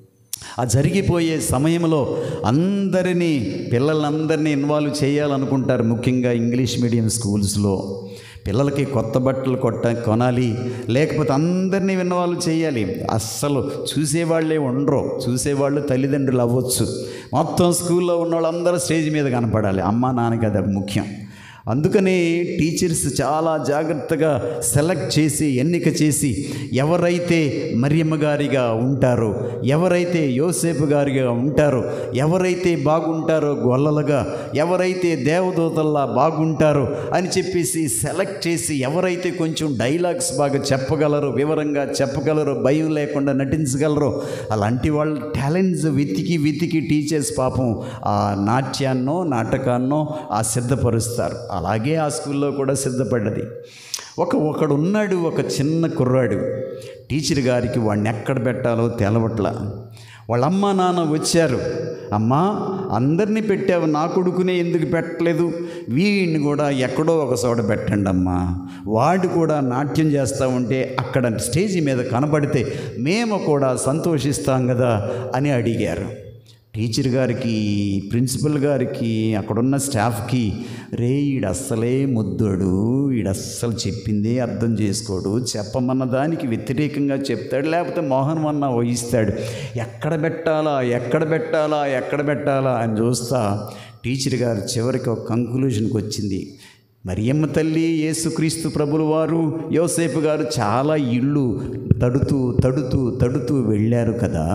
ఆ జరిగిపోయే సమయంలో అందరినీ పిల్లలందరినీ ఇన్వాల్వ్ చేయాలనుకుంటారు ముఖ్యంగా ఇంగ్లీష్ మీడియం స్కూల్స్లో పిల్లలకి కొత్త బట్టలు కొట్ట కొనాలి లేకపోతే అందరినీ ఇన్వాల్వ్ చేయాలి అస్సలు చూసేవాళ్ళే ఉండరు చూసేవాళ్ళు తల్లిదండ్రులు అవ్వచ్చు మొత్తం స్కూల్లో ఉన్న వాళ్ళందరూ స్టేజ్ మీద కనపడాలి అమ్మ నాన్నకి అది ముఖ్యం అందుకని టీచర్స్ చాలా జాగ్రత్తగా సెలెక్ట్ చేసి ఎన్నిక చేసి ఎవరైతే మరియమ్మ గారిగా ఉంటారో ఎవరైతే యోసేపు గారిగా ఉంటారో ఎవరైతే బాగుంటారో గొల్లలుగా ఎవరైతే దేవదూతల్లా బాగుంటారో అని చెప్పేసి సెలెక్ట్ చేసి ఎవరైతే కొంచెం డైలాగ్స్ బాగా చెప్పగలరో వివరంగా చెప్పగలరో భయం లేకుండా నటించగలరో అలాంటి వాళ్ళ టాలెంట్స్ వెతికి వెతికి టీచర్స్ పాపం ఆ నాట్యాన్నో నాటకాన్నో ఆ సిద్ధపరుస్తారు అలాగే ఆ స్కూల్లో కూడా సిద్ధపడ్డది ఒక ఒకడు ఉన్నాడు ఒక చిన్న కుర్రాడు టీచర్ గారికి వాడిని ఎక్కడ పెట్టాలో తెలవట్ల వాళ్ళ అమ్మ నాన్న వచ్చారు అమ్మా అందరినీ పెట్టావు నా కొడుకునే ఎందుకు పెట్టలేదు వీడిని కూడా ఎక్కడో ఒక చోట పెట్టండి అమ్మా వాడు కూడా నాట్యం చేస్తూ ఉంటే అక్కడ స్టేజి మీద కనబడితే మేము కూడా సంతోషిస్తాం కదా అని అడిగారు టీచర్ గారికి ప్రిన్సిపల్ గారికి అక్కడున్న స్టాఫ్కి రే ఈడు అస్సలే ముద్దోడు ఈడు అస్సలు చెప్పిందే అర్థం చేసుకోడు చెప్పమన్న దానికి వ్యతిరేకంగా చెప్తాడు లేకపోతే మోహన్ అన్న వహిస్తాడు ఎక్కడ పెట్టాలా ఎక్కడ పెట్టాలా ఎక్కడ పెట్టాలా అని చూస్తా టీచర్ గారు చివరికి ఒక కంక్లూషన్కి వచ్చింది మరియమ్మ తల్లి యేసుక్రీస్తు ప్రభులు వారు యోసేపు గారు చాలా ఇళ్ళు తడుతూ తడుతూ తడుతూ వెళ్ళారు కదా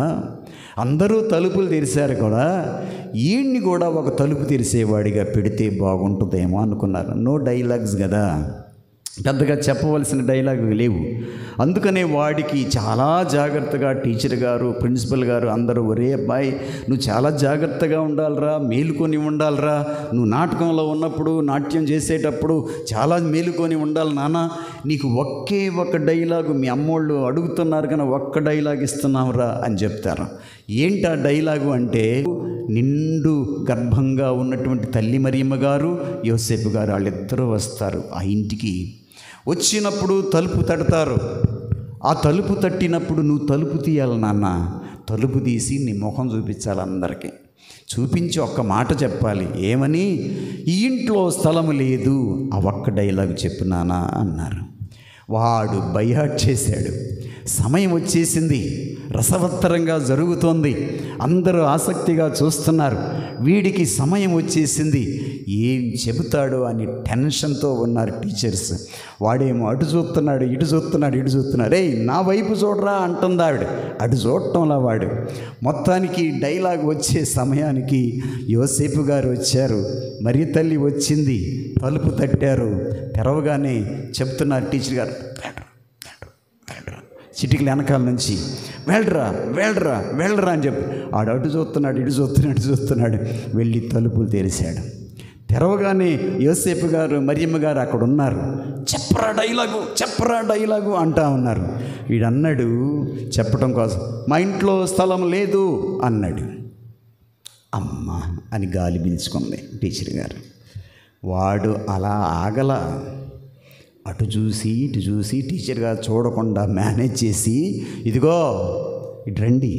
అందరూ తలుపులు తెరిచారు కూడా ఈయన్ని కూడా ఒక తలుపు తెరిసేవాడిగా పెడితే బాగుంటుందేమో అనుకున్నారు నో డైలాగ్స్ కదా పెద్దగా చెప్పవలసిన డైలాగులు లేవు అందుకనే వాడికి చాలా జాగ్రత్తగా టీచర్ గారు ప్రిన్సిపల్ గారు అందరూ ఒరే అబ్బాయి నువ్వు చాలా జాగ్రత్తగా ఉండాలిరా మేలుకొని ఉండాలిరా నువ్వు నాటకంలో ఉన్నప్పుడు నాట్యం చేసేటప్పుడు చాలా మేలుకొని ఉండాలి నాన్న నీకు ఒకే ఒక డైలాగు మీ అమ్మోళ్ళు అడుగుతున్నారు కానీ ఒక్క డైలాగ్ ఇస్తున్నావురా అని చెప్తారు ఏంటి ఆ డైలాగు అంటే నిండు గర్భంగా ఉన్నటువంటి తల్లి మరియమ్మ గారు యోసేపు గారు వాళ్ళిద్దరూ వస్తారు ఆ ఇంటికి వచ్చినప్పుడు తలుపు తడతారు ఆ తలుపు తట్టినప్పుడు నువ్వు తలుపు తీయాలి నాన్న తలుపు తీసి నీ ముఖం చూపించాలి అందరికీ చూపించి ఒక్క మాట చెప్పాలి ఏమని ఈ ఇంట్లో స్థలం లేదు ఆ ఒక్క డైలాగ్ చెప్పు నాన్న అన్నారు వాడు బైహాట్ చేశాడు సమయం వచ్చేసింది రసవత్తరంగా జరుగుతోంది అందరూ ఆసక్తిగా చూస్తున్నారు వీడికి సమయం వచ్చేసింది ఏం చెబుతాడో అని టెన్షన్తో ఉన్నారు టీచర్స్ వాడేమో అటు చూస్తున్నాడు ఇటు చూస్తున్నాడు ఇటు చూస్తున్నాడు రే నా వైపు చూడరా అంటుంది ఆవిడ అటు చూడటంలా వాడు మొత్తానికి డైలాగ్ వచ్చే సమయానికి యోసేపు గారు వచ్చారు మరి తల్లి వచ్చింది తలుపు తట్టారు తెరవగానే చెప్తున్నారు టీచర్ గారు "వెళ్ళరా, వెళ్ళరా, వెళ్ళరా." చిటికల వెనకాల నుంచి వెళ్ళరా వెళ్ళరా వెళ్ళరా అని చెప్పి ఆడు అటు చూస్తున్నాడు ఇటు చూస్తున్నాడు ఇటు చూస్తున్నాడు వెళ్ళి తలుపులు తెరిచాడు తెరవగానే యోసేపు గారు మరియమ్మ గారు అక్కడ ఉన్నారు చెప్పరా డైలాగు చెప్పరా డైలాగు అంటా ఉన్నారు వీడన్నాడు చెప్పడం కోసం మా ఇంట్లో స్థలం లేదు అన్నాడు అమ్మ అని గాలి పీల్చుకుంది టీచర్ గారు వాడు అలా ఆగల అటు చూసి ఇటు చూసి టీచర్ గారు చూడకుండా మేనేజ్ చేసి ఇదిగో ఇటు రండి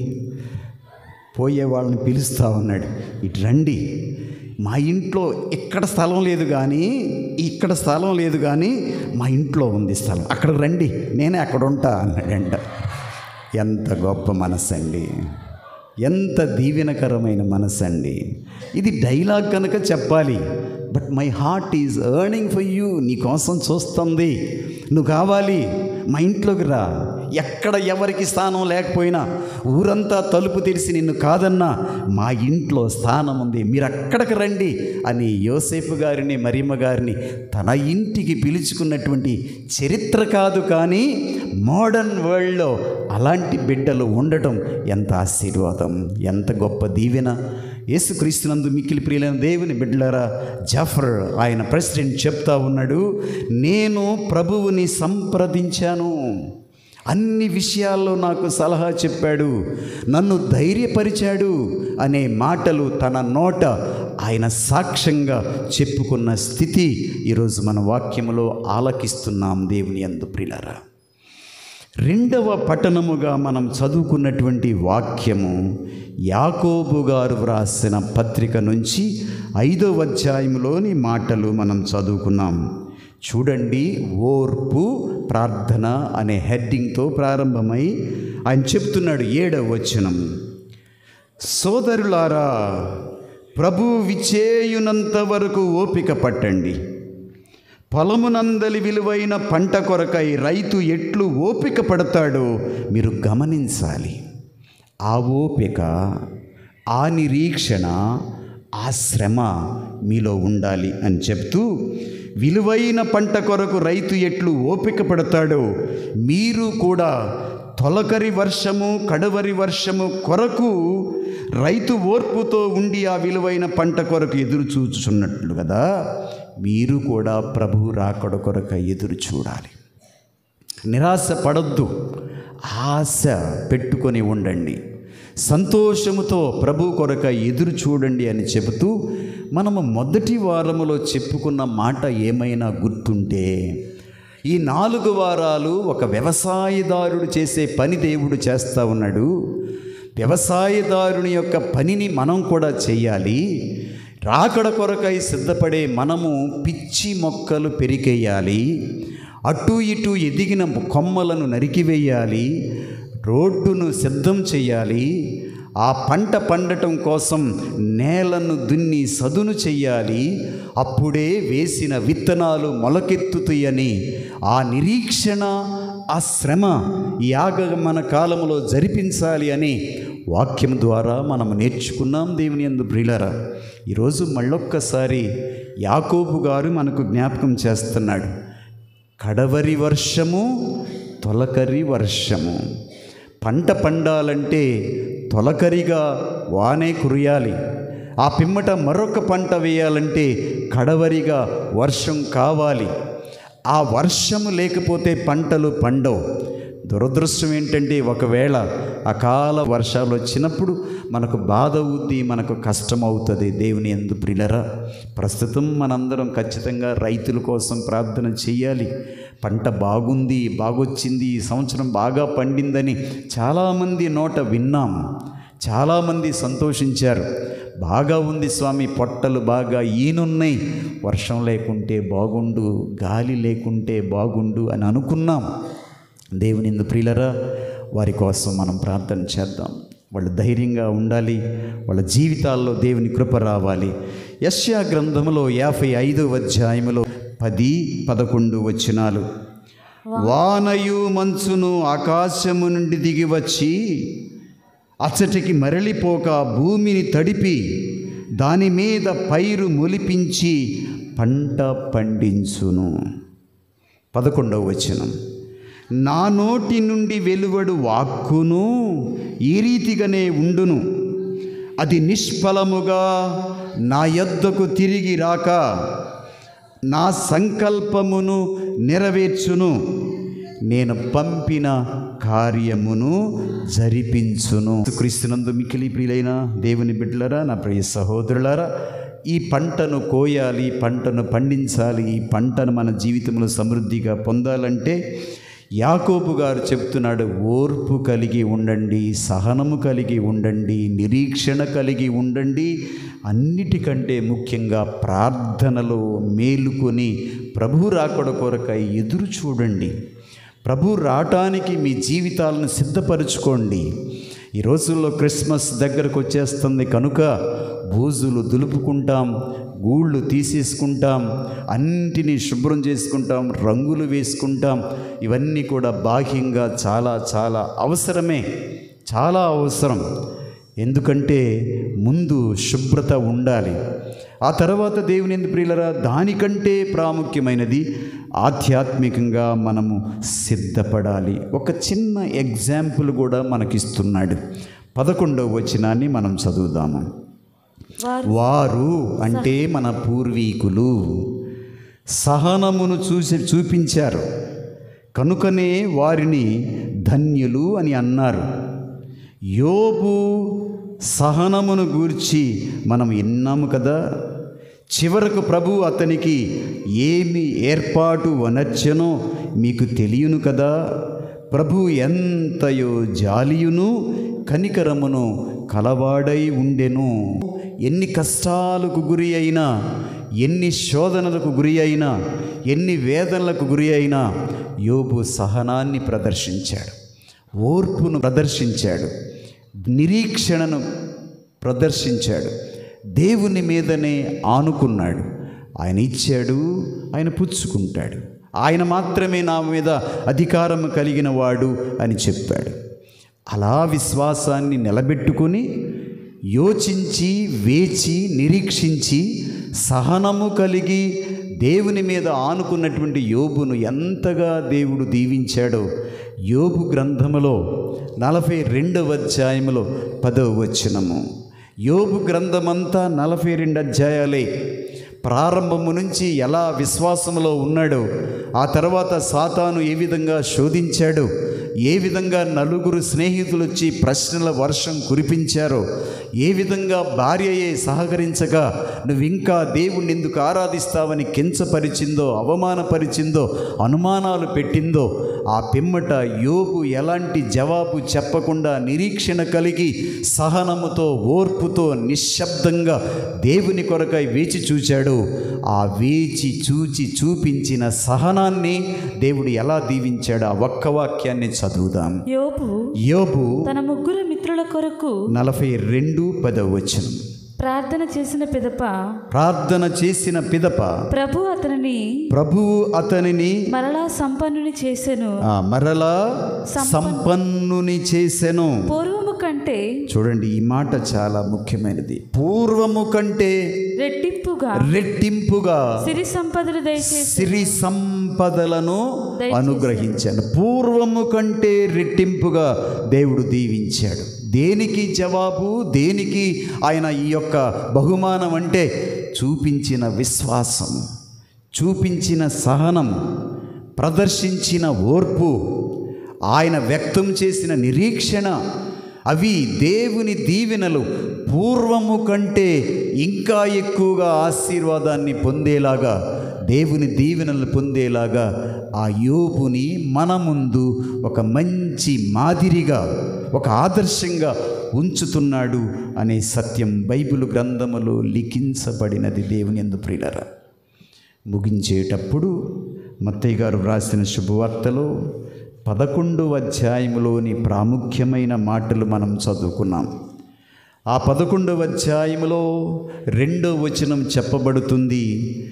పోయే వాళ్ళని పిలుస్తా ఉన్నాడు ఇటు రండి మా ఇంట్లో ఇక్కడ స్థలం లేదు కానీ ఇక్కడ స్థలం లేదు కానీ మా ఇంట్లో ఉంది స్థలం అక్కడ రండి నేనే అక్కడ ఉంటా అన్నాడంట ఎంత గొప్ప మనస్సు అండి ఎంత దీవెనకరమైన మనసు అండి ఇది డైలాగ్ కనుక చెప్పాలి but my heart is yearning for you నీ కోసం చూస్తుంది నువ్వు కావాలి మా ఇంట్లోకి రా ఎక్కడ ఎవరికి స్థానం లేకపోయినా ఊరంతా తలుపు తెరిచి నిన్ను కాదన్నా మా ఇంట్లో స్థానం ఉంది మీరు అక్కడికి రండి అని యోసేపు గారిని మరియమ్మ గారిని తన ఇంటికి పిలుచుకున్నటువంటి చరిత్ర కాదు కానీ మోడర్న్ వరల్డ్లో అలాంటి బిడ్డలు ఉండటం ఎంత ఆశీర్వాదం ఎంత గొప్ప దీవెన యేసుక్రీస్తునందు మిక్కిలి ప్రియులైన దేవుని బిడ్డలారా జాఫర్ ఆయన ప్రెసిడెంట్ చెప్తా ఉన్నాడు నేను ప్రభువుని సంప్రదించాను అన్ని విషయాల్లో నాకు సలహా చెప్పాడు నన్ను ధైర్యపరిచాడు అనే మాటలు తన నోట ఆయన సాక్ష్యంగా చెప్పుకున్న స్థితి ఈరోజు మన వాక్యములో ఆలకిస్తున్నాం దేవుని అందు ప్రిలరా రెండవ పట్టణముగా మనం చదువుకున్నటువంటి వాక్యము యాకోబు గారు వ్రాసిన పత్రిక నుంచి ఐదవ అధ్యాయంలోని మాటలు మనం చదువుకున్నాం చూడండి ఓర్పు ప్రార్థన అనే హెడ్డింగ్తో ప్రారంభమై ఆయన చెప్తున్నాడు ఏడవ వచనం సోదరులారా ప్రభు విచేయునంత వరకు ఓపిక పట్టండి పొలమునందలి విలువైన పంట కొరకై రైతు ఎట్లు ఓపిక పడతాడో మీరు గమనించాలి ఆ ఓపిక ఆ నిరీక్షణ ఆ శ్రమ మీలో ఉండాలి అని చెప్తూ విలువైన పంట కొరకు రైతు ఎట్లు ఓపిక పడతాడో మీరు కూడా తొలకరి వర్షము కడవరి వర్షము కొరకు రైతు ఓర్పుతో ఉండి ఆ విలువైన పంట కొరకు ఎదురు చూచుచున్నట్లు కదా మీరు కూడా ప్రభు రాకడ కొరకు ఎదురు చూడాలి నిరాశ పడొద్దు ఆశ పెట్టుకొని ఉండండి సంతోషముతో ప్రభు కొరక ఎదురు చూడండి అని చెబుతూ మనము మొదటి వారములో చెప్పుకున్న మాట ఏమైనా గుర్తుంటే ఈ నాలుగు వారాలు ఒక వ్యవసాయదారుడు చేసే పని దేవుడు చేస్తూ ఉన్నాడు వ్యవసాయదారుని యొక్క పనిని మనం కూడా చేయాలి రాకడ కొరకై సిద్ధపడే మనము పిచ్చి మొక్కలు పెరికేయాలి అటు ఇటు ఎదిగిన కొమ్మలను నరికివేయాలి రోడ్డును సిద్ధం చేయాలి ఆ పంట పండటం కోసం నేలను దున్ని సదును చెయ్యాలి అప్పుడే వేసిన విత్తనాలు మొలకెత్తుతాయని ఆ నిరీక్షణ ఆ శ్రమ ఈ ఆగమన కాలంలో జరిపించాలి అని వాక్యం ద్వారా మనం నేర్చుకున్నాం దేవుని ఎందు ప్రియులరా ఈరోజు మళ్ళొక్కసారి యాకోబు గారు మనకు జ్ఞాపకం చేస్తున్నాడు కడవరి వర్షము తొలకరి వర్షము పంట పండాలంటే తొలకరిగా వానే కురియాలి ఆ పిమ్మట మరొక పంట వేయాలంటే కడవరిగా వర్షం కావాలి ఆ వర్షము లేకపోతే పంటలు పండవు దురదృష్టం ఏంటంటే ఒకవేళ అకాల వర్షాలు వచ్చినప్పుడు మనకు బాధ అవుద్ది మనకు కష్టం అవుతుంది దేవుని ఎందు ప్రిలరా ప్రస్తుతం మనందరం ఖచ్చితంగా రైతుల కోసం ప్రార్థన చేయాలి పంట బాగుంది బాగొచ్చింది ఈ సంవత్సరం బాగా పండిందని చాలామంది నోట విన్నాం చాలామంది సంతోషించారు బాగా ఉంది స్వామి పొట్టలు బాగా ఈనున్నాయి వర్షం లేకుంటే బాగుండు గాలి లేకుంటే బాగుండు అని అనుకున్నాం దేవుని ఇందు ప్రియులరా వారి కోసం మనం ప్రార్థన చేద్దాం వాళ్ళు ధైర్యంగా ఉండాలి వాళ్ళ జీవితాల్లో దేవుని కృప రావాలి యశ్యా గ్రంథములో యాభై ఐదవ అధ్యాయములో పది పదకొండు వచనాలు వానయు మంచును ఆకాశము నుండి దిగి వచ్చి అచ్చటికి మరలిపోక భూమిని తడిపి దాని మీద పైరు మొలిపించి పంట పండించును పదకొండవ వచనం నా నోటి నుండి వెలువడు వాక్కును ఈ రీతిగానే ఉండును అది నిష్ఫలముగా నా యొద్దకు తిరిగి రాక నా సంకల్పమును నెరవేర్చును నేను పంపిన కార్యమును జరిపించును క్రీస్తునందు మికిలి ప్రియులైన దేవుని బిడ్డలరా నా ప్రియ సహోదరులారా ఈ పంటను కోయాలి ఈ పంటను పండించాలి ఈ పంటను మన జీవితంలో సమృద్ధిగా పొందాలంటే యాకోబు గారు చెప్తున్నాడు ఓర్పు కలిగి ఉండండి సహనము కలిగి ఉండండి నిరీక్షణ కలిగి ఉండండి అన్నిటికంటే ముఖ్యంగా ప్రార్థనలో మేలుకొని ప్రభు రాకడ కొరకై ఎదురు చూడండి ప్రభు రావటానికి మీ జీవితాలను సిద్ధపరచుకోండి ఈ రోజుల్లో క్రిస్మస్ దగ్గరకు వచ్చేస్తుంది కనుక బూజులు దులుపుకుంటాం గూళ్ళు తీసేసుకుంటాం అన్నింటినీ శుభ్రం చేసుకుంటాం రంగులు వేసుకుంటాం ఇవన్నీ కూడా బాహ్యంగా చాలా చాలా అవసరమే చాలా అవసరం ఎందుకంటే ముందు శుభ్రత ఉండాలి ఆ తర్వాత దేవుని ఎందు ప్రియులరా దానికంటే ప్రాముఖ్యమైనది ఆధ్యాత్మికంగా మనము సిద్ధపడాలి ఒక చిన్న ఎగ్జాంపుల్ కూడా మనకిస్తున్నాడు పదకొండవ వచనాన్ని మనం చదువుదాము వారు వారు అంటే మన పూర్వీకులు సహనమును చూసి చూపించారు కనుకనే వారిని ధన్యులు అని అన్నారు యోబు సహనమును గూర్చి మనం విన్నాము కదా చివరకు ప్రభు అతనికి ఏమి ఏర్పాటు వనర్చనో మీకు తెలియను కదా ప్రభు ఎంతయో జాలియును కనికరమును కలవాడై ఉండెను ఎన్ని కష్టాలకు గురి అయినా ఎన్ని శోధనలకు గురి అయినా ఎన్ని వేదనలకు గురి అయినా యోబు సహనాన్ని ప్రదర్శించాడు ఓర్పును ప్రదర్శించాడు నిరీక్షణను ప్రదర్శించాడు దేవుని మీదనే ఆనుకున్నాడు ఆయన ఇచ్చాడు ఆయన పుచ్చుకుంటాడు ఆయన మాత్రమే నా మీద అధికారం కలిగిన వాడు అని చెప్పాడు అలా విశ్వాసాన్ని నిలబెట్టుకొని యోచించి వేచి నిరీక్షించి సహనము కలిగి దేవుని మీద ఆనుకున్నటువంటి యోబును ఎంతగా దేవుడు దీవించాడో యోబు గ్రంథములో నలభై రెండవ అధ్యాయములో పదవ వచనము యోబు గ్రంథమంతా నలభై రెండు అధ్యాయాలే ప్రారంభము నుంచి ఎలా విశ్వాసంలో ఉన్నాడో ఆ తర్వాత సాతాను ఏ విధంగా శోధించాడో ఏ విధంగా నలుగురు స్నేహితులు వచ్చి ప్రశ్నల వర్షం కురిపించారో ఏ విధంగా భార్యయే సహకరించగా నువ్వు ఇంకా దేవుణ్ణి ఎందుకు ఆరాధిస్తావని కించపరిచిందో అవమానపరిచిందో అనుమానాలు పెట్టిందో ఆ పిమ్మట యోగు ఎలాంటి జవాబు చెప్పకుండా నిరీక్షణ కలిగి సహనముతో ఓర్పుతో నిశ్శబ్దంగా దేవుని కొరకై వేచి చూచాడు ఆ వేచి చూచి చూపించిన సహనాన్ని దేవుడు ఎలా దీవించాడు ఆ ఒక్క వాక్యాన్ని చదువుదాం యోబు యోబు తన ముగ్గురు మిత్రుల కొరకు నలభై రెండు పదవ వచనం ప్రార్థన చేసిన పిదప ప్రార్థన చేసిన పిదప ప్రభు అతనిని ప్రభువు అతనిని మరలా సంపన్నుని చేసెను ఆ మరలా సంపన్నుని చేసెను పూర్వము కంటే చూడండి ఈ మాట చాలా ముఖ్యమైనది పూర్వము కంటే రెట్టింపుగా రెట్టింపుగా సిరి సంపదలు దయచేసి సిరి సంపదలను అనుగ్రహించాను పూర్వము కంటే రెట్టింపుగా దేవుడు దీవించాడు దేనికి జవాబు దేనికి ఆయన ఈ యొక్క బహుమానం అంటే చూపించిన విశ్వాసం చూపించిన సహనం ప్రదర్శించిన ఓర్పు ఆయన వ్యక్తం చేసిన నిరీక్షణ అవి దేవుని దీవెనలు పూర్వము కంటే ఇంకా ఎక్కువగా ఆశీర్వాదాన్ని పొందేలాగా దేవుని దీవెనలు పొందేలాగా ఆ యోబుని మన ముందు ఒక మంచి మాదిరిగా ఒక ఆదర్శంగా ఉంచుతున్నాడు అనే సత్యం బైబిల్ గ్రంథములో లిఖించబడినది దేవుని ఎందు ప్రియులరా ముగించేటప్పుడు మత్తయ్య గారు వ్రాసిన శుభవార్తలో పదకొండవ అధ్యాయములోని ప్రాముఖ్యమైన మాటలు మనం చదువుకున్నాం ఆ పదకొండవ అధ్యాయములో రెండో వచనం చెప్పబడుతుంది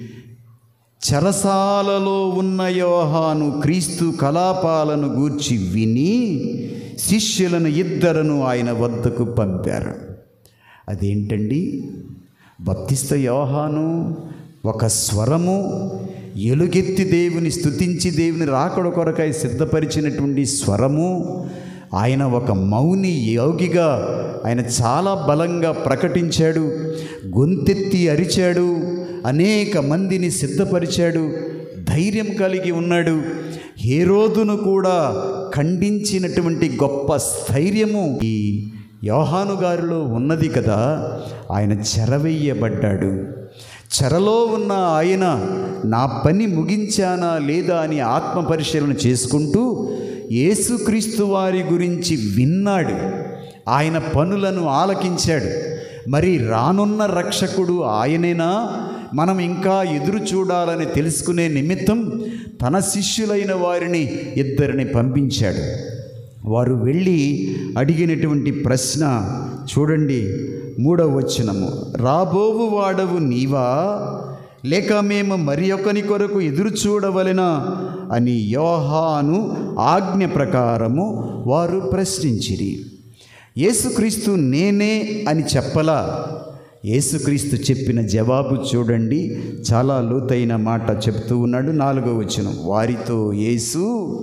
చెరసాలలో ఉన్న యోహాను క్రీస్తు కలాపాలను గూర్చి విని శిష్యులను ఇద్దరను ఆయన వద్దకు పంపారు అదేంటండి బత్తిస్త యోహాను ఒక స్వరము ఎలుగెత్తి దేవుని స్తుతించి దేవుని రాకడ కొరకై సిద్ధపరిచినటువంటి స్వరము ఆయన ఒక మౌని యోగిగా ఆయన చాలా బలంగా ప్రకటించాడు గొంతెత్తి అరిచాడు అనేక మందిని సిద్ధపరిచాడు ధైర్యం కలిగి ఉన్నాడు హేరోదును కూడా ఖండించినటువంటి గొప్ప స్థైర్యము ఈ యోహాను గారిలో ఉన్నది కదా ఆయన చెరవేయబడ్డాడు చెరలో ఉన్న ఆయన నా పని ముగించానా లేదా అని ఆత్మ పరిశీలన చేసుకుంటూ యేసుక్రీస్తు వారి గురించి విన్నాడు ఆయన పనులను ఆలకించాడు మరి రానున్న రక్షకుడు ఆయనేనా మనం ఇంకా ఎదురు చూడాలని తెలుసుకునే నిమిత్తం తన శిష్యులైన వారిని ఇద్దరిని పంపించాడు వారు వెళ్ళి అడిగినటువంటి ప్రశ్న చూడండి మూడవ వచనము రాబోవు వాడవు నీవా లేక మేము మరి ఒకని కొరకు ఎదురు చూడవలెనా అని యోహాను ఆజ్ఞ ప్రకారము వారు ప్రశ్నించిరి యేసుక్రీస్తు నేనే అని చెప్పలా యేసుక్రీస్తు చెప్పిన జవాబు చూడండి చాలా లోతైన మాట చెప్తూ ఉన్నాడు నాలుగో వచనం వారితో యేసు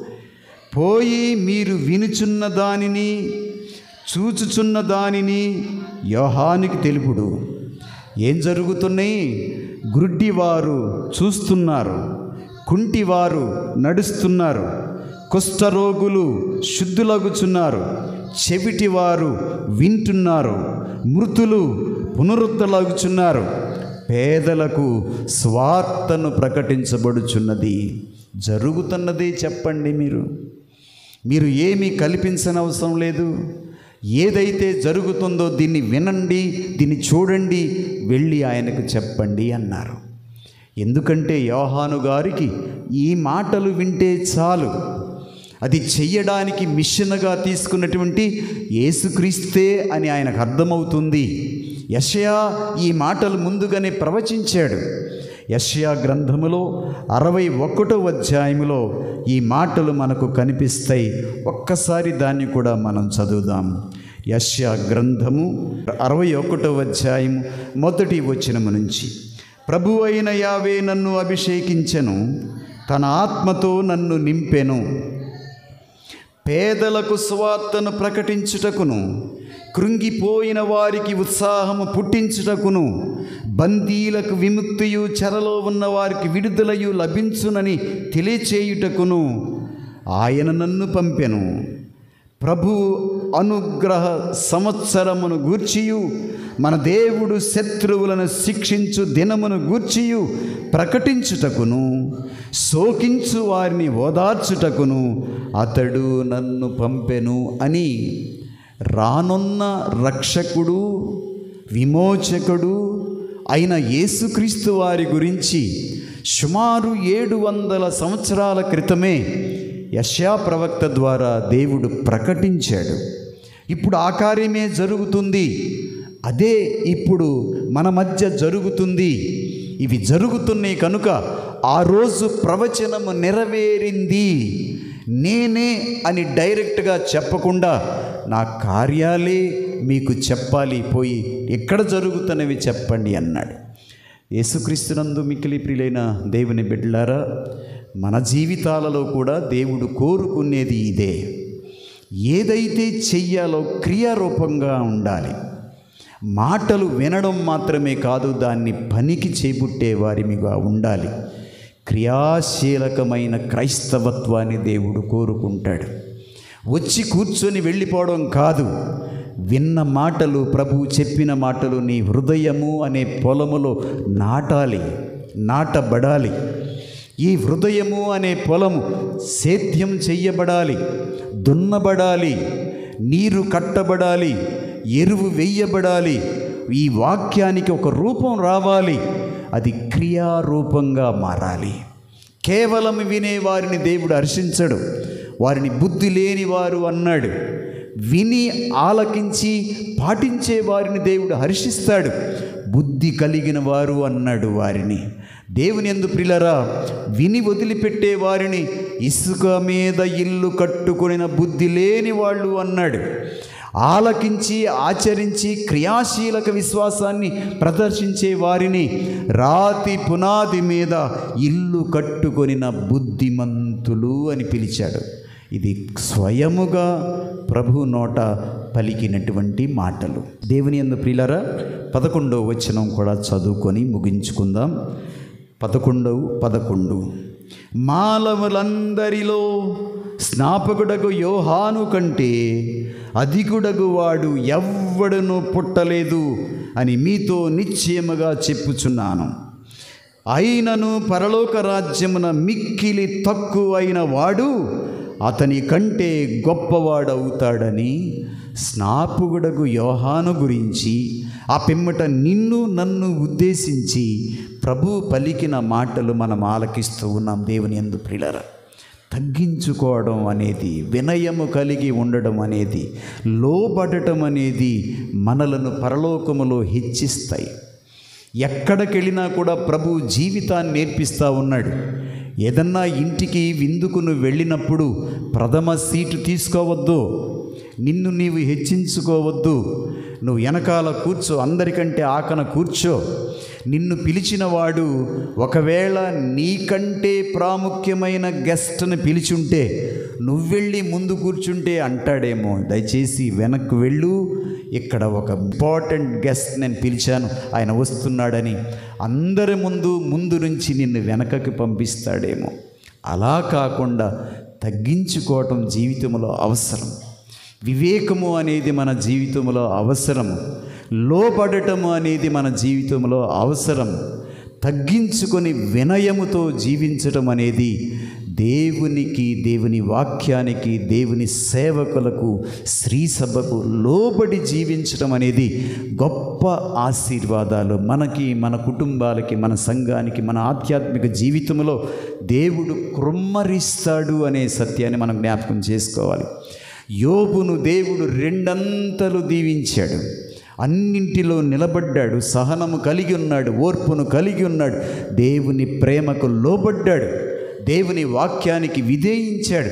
పోయి మీరు వినుచున్న దానిని చూచుచున్న దానిని యోహానికి తెలుపుడు ఏం జరుగుతున్నాయి గ్రుడ్డివారు చూస్తున్నారు కుంటివారు నడుస్తున్నారు కుష్ఠరోగులు శుద్ధులగుచున్నారు చెవిటివారు వింటున్నారు మృతులు పునరుద్ధులగుచున్నారు పేదలకు స్వార్థను ప్రకటించబడుచున్నది జరుగుతున్నదే చెప్పండి మీరు మీరు ఏమీ కల్పించనవసరం లేదు ఏదైతే జరుగుతుందో దీన్ని వినండి దీన్ని చూడండి వెళ్ళి ఆయనకు చెప్పండి అన్నారు ఎందుకంటే యోహాను గారికి ఈ మాటలు వింటే చాలు అది చెయ్యడానికి మిషన్గా తీసుకున్నటువంటి యేసుక్రీస్తే అని ఆయనకు అర్థమవుతుంది యషయా ఈ మాటలు ముందుగానే ప్రవచించాడు యషయా గ్రంథములో అరవై ఒకటో అధ్యాయములో ఈ మాటలు మనకు కనిపిస్తాయి ఒక్కసారి దాన్ని కూడా మనం చదువుదాం యష్యా గ్రంథము అరవై ఒకటో అధ్యాయం మొదటి వచనము నుంచి ప్రభు అయిన యావే నన్ను అభిషేకించెను తన ఆత్మతో నన్ను నింపెను పేదలకు స్వార్థను ప్రకటించుటకును కృంగిపోయిన వారికి ఉత్సాహము పుట్టించుటకును బందీలకు విముక్తియు చెరలో ఉన్న వారికి విడుదలయు లభించునని తెలియచేయుటకును ఆయన నన్ను పంపెను ప్రభు అనుగ్రహ సంవత్సరమును గూర్చియు మన దేవుడు శత్రువులను శిక్షించు దినమును గూర్చియు ప్రకటించుటకును శోకించు వారిని ఓదార్చుటకును అతడు నన్ను పంపెను అని రానున్న రక్షకుడు విమోచకుడు అయిన యేసుక్రీస్తు వారి గురించి సుమారు ఏడు వందల సంవత్సరాల క్రితమే యశా ప్రవక్త ద్వారా దేవుడు ప్రకటించాడు ఇప్పుడు ఆ కార్యమే జరుగుతుంది అదే ఇప్పుడు మన మధ్య జరుగుతుంది ఇవి జరుగుతున్నాయి కనుక ఆ రోజు ప్రవచనము నెరవేరింది నేనే అని డైరెక్ట్గా చెప్పకుండా నా కార్యాలే మీకు చెప్పాలి పోయి ఎక్కడ జరుగుతున్నవి చెప్పండి అన్నాడు యేసుక్రీస్తునందు మిక్కిలి ప్రియులైన దేవుని బిడ్డలారా మన జీవితాలలో కూడా దేవుడు కోరుకునేది ఇదే ఏదైతే చెయ్యాలో క్రియారూపంగా ఉండాలి మాటలు వినడం మాత్రమే కాదు దాన్ని పనికి చేపుట్టే వారిమిగా ఉండాలి క్రియాశీలకమైన క్రైస్తవత్వాన్ని దేవుడు కోరుకుంటాడు వచ్చి కూర్చొని వెళ్ళిపోవడం కాదు విన్న మాటలు ప్రభువు చెప్పిన మాటలు నీ హృదయము అనే పొలములో నాటాలి నాటబడాలి ఈ హృదయము అనే పొలము సేద్యం చెయ్యబడాలి దున్నబడాలి నీరు కట్టబడాలి ఎరువు వెయ్యబడాలి ఈ వాక్యానికి ఒక రూపం రావాలి అది క్రియారూపంగా మారాలి కేవలం వినే వారిని దేవుడు హర్షించడు వారిని బుద్ధి లేని వారు అన్నాడు విని ఆలకించి పాటించే వారిని దేవుడు హర్షిస్తాడు బుద్ధి కలిగిన వారు అన్నాడు వారిని దేవుని ఎందు ప్రిలరా విని వదిలిపెట్టే వారిని ఇసుక మీద ఇల్లు కట్టుకొనిన బుద్ధి లేని వాళ్ళు అన్నాడు ఆలకించి ఆచరించి క్రియాశీలక విశ్వాసాన్ని ప్రదర్శించే వారిని రాతి పునాది మీద ఇల్లు కట్టుకొనిన బుద్ధిమంతులు అని పిలిచాడు ఇది స్వయముగా ప్రభు నోట పలికినటువంటి మాటలు దేవుని ఎందు ప్రియులరా పదకొండవ వచనం కూడా చదువుకొని ముగించుకుందాం పదకొండవ పదకొండు మానవులందరిలో స్నాపకుడకు యోహాను కంటే అధికుడగు వాడు ఎవ్వడను పుట్టలేదు అని మీతో నిశ్చయముగా చెప్పుచున్నాను అయినను పరలోక రాజ్యమున మిక్కిలి తక్కువైన వాడు అతని కంటే గొప్పవాడవుతాడని స్నాపుగుడగు యోహాను గురించి ఆ పిమ్మట నిన్ను నన్ను ఉద్దేశించి ప్రభు పలికిన మాటలు మనం ఆలకిస్తూ ఉన్నాం దేవుని ఎందు ప్రిలర తగ్గించుకోవడం అనేది వినయము కలిగి ఉండడం అనేది లోబడటం అనేది మనలను పరలోకములో హెచ్చిస్తాయి ఎక్కడికెళ్ళినా కూడా ప్రభు జీవితాన్ని నేర్పిస్తూ ఉన్నాడు ఏదన్నా ఇంటికి విందుకు నువ్వు వెళ్ళినప్పుడు ప్రథమ సీటు తీసుకోవద్దు నిన్ను నీవు హెచ్చించుకోవద్దు నువ్వు వెనకాల కూర్చో అందరికంటే ఆకన కూర్చో నిన్ను పిలిచిన వాడు ఒకవేళ నీకంటే ప్రాముఖ్యమైన గెస్ట్ని పిలిచుంటే నువ్వెళ్ళి ముందు కూర్చుంటే అంటాడేమో దయచేసి వెనక్కు వెళ్ళు ఇక్కడ ఒక ఇంపార్టెంట్ గెస్ట్ నేను పిలిచాను ఆయన వస్తున్నాడని అందరి ముందు ముందు నుంచి నిన్ను వెనకకి పంపిస్తాడేమో అలా కాకుండా తగ్గించుకోవటం జీవితంలో అవసరం వివేకము అనేది మన జీవితంలో అవసరము లోపడటము అనేది మన జీవితంలో అవసరం తగ్గించుకొని వినయముతో జీవించటం అనేది దేవునికి దేవుని వాక్యానికి దేవుని సేవకులకు స్త్రీ సభకు లోబడి జీవించటం అనేది గొప్ప ఆశీర్వాదాలు మనకి మన కుటుంబాలకి మన సంఘానికి మన ఆధ్యాత్మిక జీవితంలో దేవుడు కృమ్మరిస్తాడు అనే సత్యాన్ని మనం జ్ఞాపకం చేసుకోవాలి యోబును దేవుడు రెండంతలు దీవించాడు అన్నింటిలో నిలబడ్డాడు సహనము కలిగి ఉన్నాడు ఓర్పును కలిగి ఉన్నాడు దేవుని ప్రేమకు లోబడ్డాడు దేవుని వాక్యానికి విధేయించాడు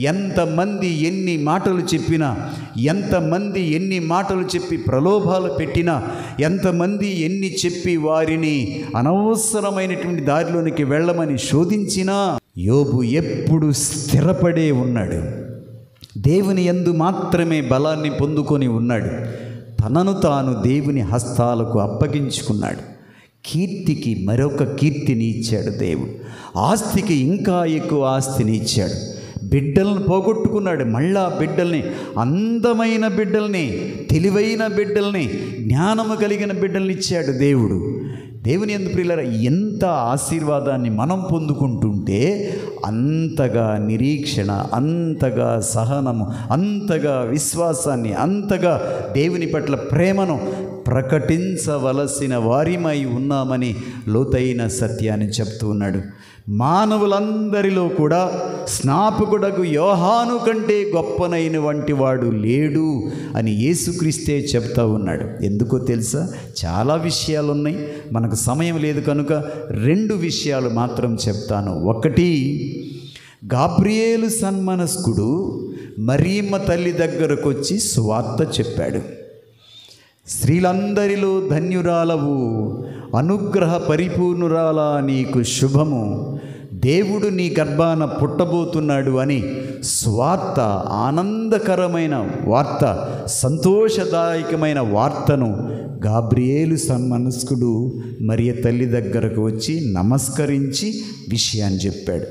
ఎంతమంది ఎన్ని మాటలు చెప్పినా ఎంతమంది ఎన్ని మాటలు చెప్పి ప్రలోభాలు పెట్టినా ఎంతమంది ఎన్ని చెప్పి వారిని అనవసరమైనటువంటి దారిలోనికి వెళ్ళమని శోధించినా యోబు ఎప్పుడు స్థిరపడే ఉన్నాడు దేవుని యందు మాత్రమే బలాన్ని పొందుకొని ఉన్నాడు తనను తాను దేవుని హస్తాలకు అప్పగించుకున్నాడు కీర్తికి మరొక కీర్తిని ఇచ్చాడు దేవుడు ఆస్తికి ఇంకా ఎక్కువ ఆస్తిని ఇచ్చాడు బిడ్డలను పోగొట్టుకున్నాడు మళ్ళా బిడ్డల్ని అందమైన బిడ్డల్ని తెలివైన బిడ్డల్ని జ్ఞానము కలిగిన బిడ్డల్ని ఇచ్చాడు దేవుడు దేవుని ఎందు ప్రియులరా ఎంత ఆశీర్వాదాన్ని మనం పొందుకుంటుంటే అంతగా నిరీక్షణ అంతగా సహనము అంతగా విశ్వాసాన్ని అంతగా దేవుని పట్ల ప్రేమను ప్రకటించవలసిన వారిమై ఉన్నామని లోతైన సత్యాన్ని చెప్తూ ఉన్నాడు మానవులందరిలో కూడా స్నాపకుడకు యోహాను కంటే గొప్పనైన వంటి వాడు లేడు అని యేసుక్రీస్తే చెప్తా ఉన్నాడు ఎందుకో తెలుసా చాలా విషయాలు ఉన్నాయి మనకు సమయం లేదు కనుక రెండు విషయాలు మాత్రం చెప్తాను ఒకటి గాబ్రియేలు సన్మనస్కుడు మరియమ్మ తల్లి దగ్గరకు వచ్చి సువార్త చెప్పాడు స్త్రీలందరిలో ధన్యురాలవు అనుగ్రహ పరిపూర్ణురాల నీకు శుభము దేవుడు నీ గర్భాన పుట్టబోతున్నాడు అని స్వార్త ఆనందకరమైన వార్త సంతోషదాయకమైన వార్తను గాబ్రియేలు సన్మనస్కుడు మరియ తల్లి దగ్గరకు వచ్చి నమస్కరించి విషయాన్ని చెప్పాడు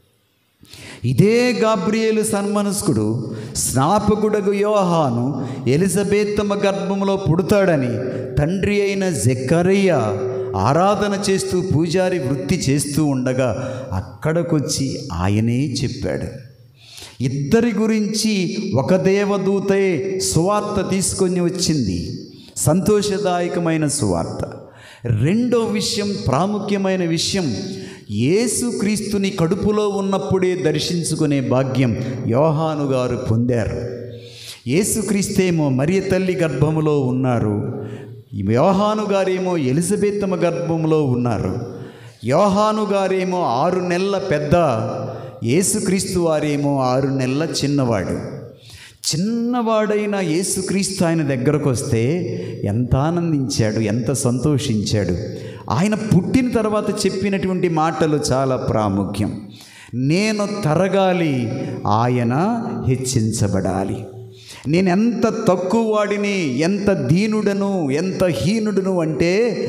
ఇదే గాబ్రియేలు సన్మనస్కుడు స్నాపకుడగు యోహాను ఎలిజబెత్తమ్మ గర్భంలో పుడతాడని తండ్రి అయిన జెక్కరయ్య ఆరాధన చేస్తూ పూజారి వృత్తి చేస్తూ ఉండగా అక్కడకొచ్చి ఆయనే చెప్పాడు ఇద్దరి గురించి ఒక దేవదూతే సువార్త తీసుకొని వచ్చింది సంతోషదాయకమైన సువార్త రెండో విషయం ప్రాముఖ్యమైన విషయం యేసుక్రీస్తుని కడుపులో ఉన్నప్పుడే దర్శించుకునే భాగ్యం యోహాను గారు పొందారు యేసుక్రీస్తేమో మరియ తల్లి గర్భములో ఉన్నారు యోహాను గారేమో ఎలిజబెత్తమ్మ గర్భంలో ఉన్నారు యోహాను గారేమో ఆరు నెలల పెద్ద యేసుక్రీస్తు వారేమో ఆరు నెలల చిన్నవాడు చిన్నవాడైన యేసుక్రీస్తు ఆయన దగ్గరకు వస్తే ఎంత ఆనందించాడు ఎంత సంతోషించాడు ఆయన పుట్టిన తర్వాత చెప్పినటువంటి మాటలు చాలా ప్రాముఖ్యం నేను తరగాలి ఆయన హెచ్చించబడాలి నేను ఎంత తక్కువ వాడిని ఎంత దీనుడను ఎంత హీనుడను అంటే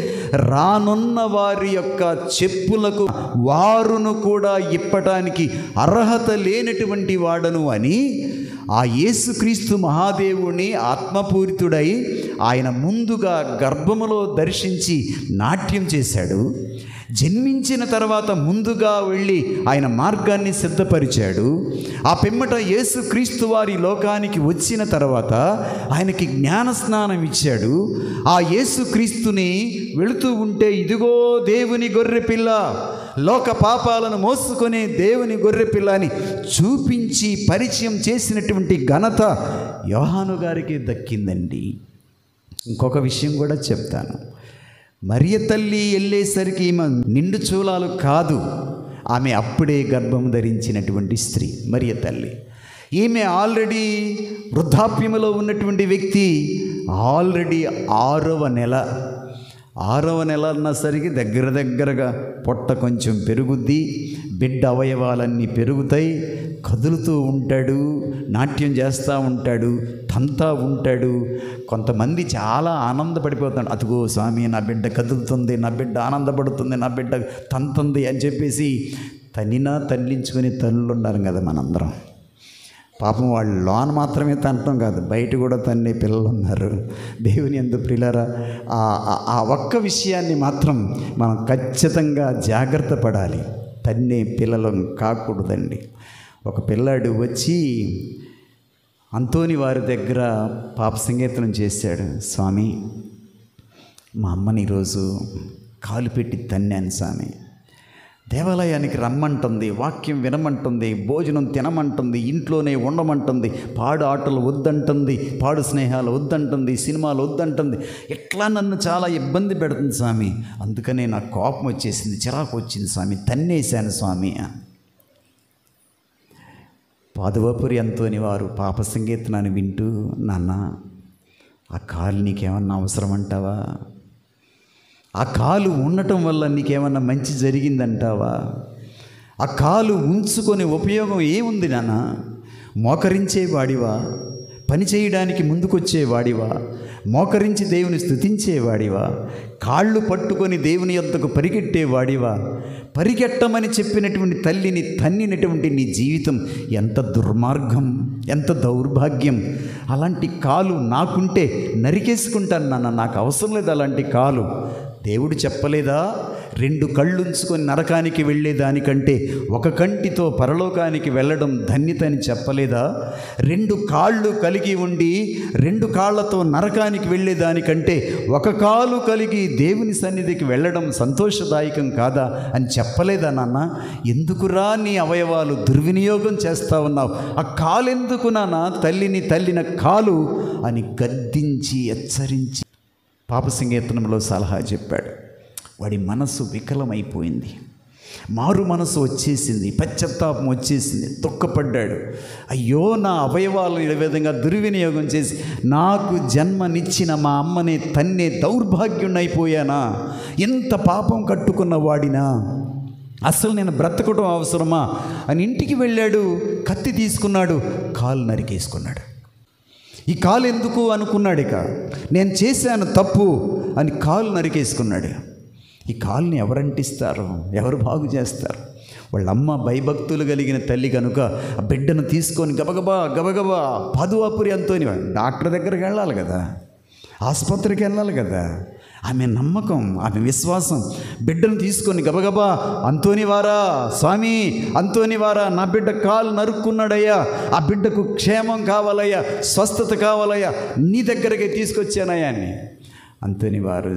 రానున్న వారి యొక్క చెప్పులకు వారును కూడా ఇప్పటానికి అర్హత లేనటువంటి వాడను అని ఆ యేసుక్రీస్తు మహాదేవుని ఆత్మపూరితుడై ఆయన ముందుగా గర్భములో దర్శించి నాట్యం చేశాడు జన్మించిన తర్వాత ముందుగా వెళ్ళి ఆయన మార్గాన్ని సిద్ధపరిచాడు ఆ పిమ్మట యేసుక్రీస్తు వారి లోకానికి వచ్చిన తర్వాత ఆయనకి జ్ఞానస్నానం ఇచ్చాడు ఆ యేసుక్రీస్తుని వెళుతూ ఉంటే ఇదిగో దేవుని గొర్రె పిల్ల లోక పాపాలను మోసుకునే దేవుని గొర్రె పిల్ల అని చూపించి పరిచయం చేసినటువంటి ఘనత యోహాను గారికి దక్కిందండి ఇంకొక విషయం కూడా చెప్తాను మరియ తల్లి వెళ్ళేసరికి ఈమె నిండు చూలాలు కాదు ఆమె అప్పుడే గర్భం ధరించినటువంటి స్త్రీ మరియ తల్లి ఈమె ఆల్రెడీ వృద్ధాప్యములో ఉన్నటువంటి వ్యక్తి ఆల్రెడీ ఆరవ నెల ఆరవ నెల అన్నసరికి దగ్గర దగ్గరగా పొట్ట కొంచెం పెరుగుద్ది బిడ్డ అవయవాలన్నీ పెరుగుతాయి కదులుతూ ఉంటాడు నాట్యం చేస్తూ ఉంటాడు తంతా ఉంటాడు కొంతమంది చాలా ఆనందపడిపోతాడు అదిగో స్వామి నా బిడ్డ కదులుతుంది నా బిడ్డ ఆనందపడుతుంది నా బిడ్డ తంతుంది అని చెప్పేసి తనినా తల్లించుకుని తల్లులు ఉన్నారు కదా మనందరం పాపం వాళ్ళు లోన్ మాత్రమే తనటం కాదు బయట కూడా తన్నే పిల్లలు ఉన్నారు దేవుని ఎందు ప్రిలరా ఆ ఒక్క విషయాన్ని మాత్రం మనం ఖచ్చితంగా జాగ్రత్త పడాలి తన్నే పిల్లలు కాకూడదండి ఒక పిల్లాడు వచ్చి అంతోని వారి దగ్గర పాప సంగీతం చేశాడు స్వామి మా అమ్మని ఈరోజు కాలు పెట్టి తన్నాను స్వామి దేవాలయానికి రమ్మంటుంది వాక్యం వినమంటుంది భోజనం తినమంటుంది ఇంట్లోనే ఉండమంటుంది పాడు ఆటలు వద్దంటుంది పాడు స్నేహాలు వద్దంటుంది సినిమాలు వద్దంటుంది ఇట్లా నన్ను చాలా ఇబ్బంది పెడుతుంది స్వామి అందుకనే నాకు కోపం వచ్చేసింది చిరాకు వచ్చింది స్వామి తన్నేశాను స్వామి పాదువాపురి అంతోని వారు పాప సంగీతనాన్ని వింటూ నాన్న ఆ కాలు నీకేమన్నా అవసరం అంటావా ఆ కాలు ఉండటం వల్ల నీకేమన్నా మంచి జరిగిందంటావా ఆ కాలు ఉంచుకొని ఉపయోగం ఏముంది నాన్న మోకరించే వాడివా పని చేయడానికి ముందుకొచ్చేవాడివా మోకరించి దేవుని స్థుతించేవాడివా కాళ్ళు పట్టుకొని దేవుని యొద్దకు పరిగెట్టేవాడివా పరిగెట్టమని చెప్పినటువంటి తల్లిని తన్నినటువంటి నీ జీవితం ఎంత దుర్మార్గం ఎంత దౌర్భాగ్యం అలాంటి కాలు నాకుంటే నరికేసుకుంటాను నాన్న నాకు అవసరం లేదు అలాంటి కాలు దేవుడు చెప్పలేదా రెండు కళ్ళుంచుకొని నరకానికి వెళ్ళేదానికంటే ఒక కంటితో పరలోకానికి వెళ్ళడం ధన్యత అని చెప్పలేదా రెండు కాళ్ళు కలిగి ఉండి రెండు కాళ్ళతో నరకానికి వెళ్ళేదానికంటే ఒక కాలు కలిగి దేవుని సన్నిధికి వెళ్ళడం సంతోషదాయకం కాదా అని చెప్పలేదా నాన్న ఎందుకురా నీ అవయవాలు దుర్వినియోగం చేస్తా ఉన్నావు ఆ కాలు ఎందుకు నాన్న తల్లిని తల్లిన కాలు అని గద్దించి హెచ్చరించి పాప సంగీతనంలో సలహా చెప్పాడు వాడి మనసు వికలమైపోయింది మారు మనసు వచ్చేసింది పశ్చాత్తాపం వచ్చేసింది దుఃఖపడ్డాడు అయ్యో నా అవయవాలు ఈ విధంగా దుర్వినియోగం చేసి నాకు జన్మనిచ్చిన మా అమ్మనే తన్నే దౌర్భాగ్యున్నైపోయానా ఎంత పాపం కట్టుకున్న వాడినా అసలు నేను బ్రతకడం అవసరమా అని ఇంటికి వెళ్ళాడు కత్తి తీసుకున్నాడు కాలు నరికేసుకున్నాడు ఈ కాలు ఎందుకు అనుకున్నాడు ఇక నేను చేశాను తప్పు అని కాలు నరికేసుకున్నాడు ఈ కాలుని ఎవరంటిస్తారు ఎవరు బాగు చేస్తారు వాళ్ళ అమ్మ భయభక్తులు కలిగిన తల్లి కనుక ఆ బిడ్డను తీసుకొని గబగబా గబగబా పాదువాపురి అంతోని డాక్టర్ దగ్గరికి వెళ్ళాలి కదా ఆసుపత్రికి వెళ్ళాలి కదా ఆమె నమ్మకం ఆమె విశ్వాసం బిడ్డను తీసుకొని గబగబా అంతోని వారా స్వామి అంతోని వారా నా బిడ్డ కాలు నరుక్కున్నాడయ్యా ఆ బిడ్డకు క్షేమం కావాలయ్యా స్వస్థత కావాలయ్యా నీ దగ్గరికి తీసుకొచ్చానయ్యా అని అంతోని వారు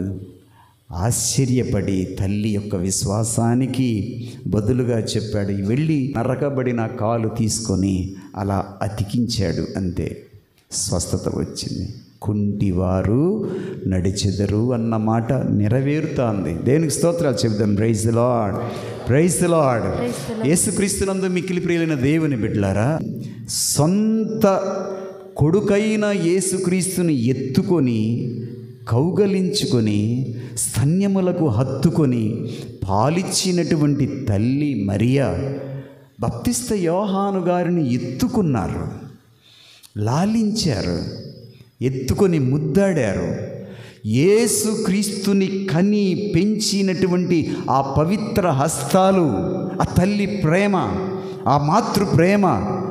ఆశ్చర్యపడి తల్లి యొక్క విశ్వాసానికి బదులుగా చెప్పాడు వెళ్ళి నరకబడిన కాలు తీసుకొని అలా అతికించాడు అంతే స్వస్థత వచ్చింది కుంటివారు నడిచెదరు అన్న మాట నెరవేరుతోంది దేవునికి స్తోత్రాలు చెబుదాం ప్రైజ్ లాడ్ ప్రైజ్ లాడ్ యేసుక్రీస్తునందు మిక్కిలి ప్రియులైన దేవుని బిడ్డలారా సొంత కొడుకైన యేసుక్రీస్తుని ఎత్తుకొని కౌగలించుకొని స్తన్యములకు హత్తుకొని పాలిచ్చినటువంటి తల్లి మరియా బప్తిస్త యోహాను గారిని ఎత్తుకున్నారు లాలించారు ఎత్తుకొని ముద్దాడారు యేసు క్రీస్తుని కని పెంచినటువంటి ఆ పవిత్ర హస్తాలు ఆ తల్లి ప్రేమ ఆ మాతృ ప్రేమ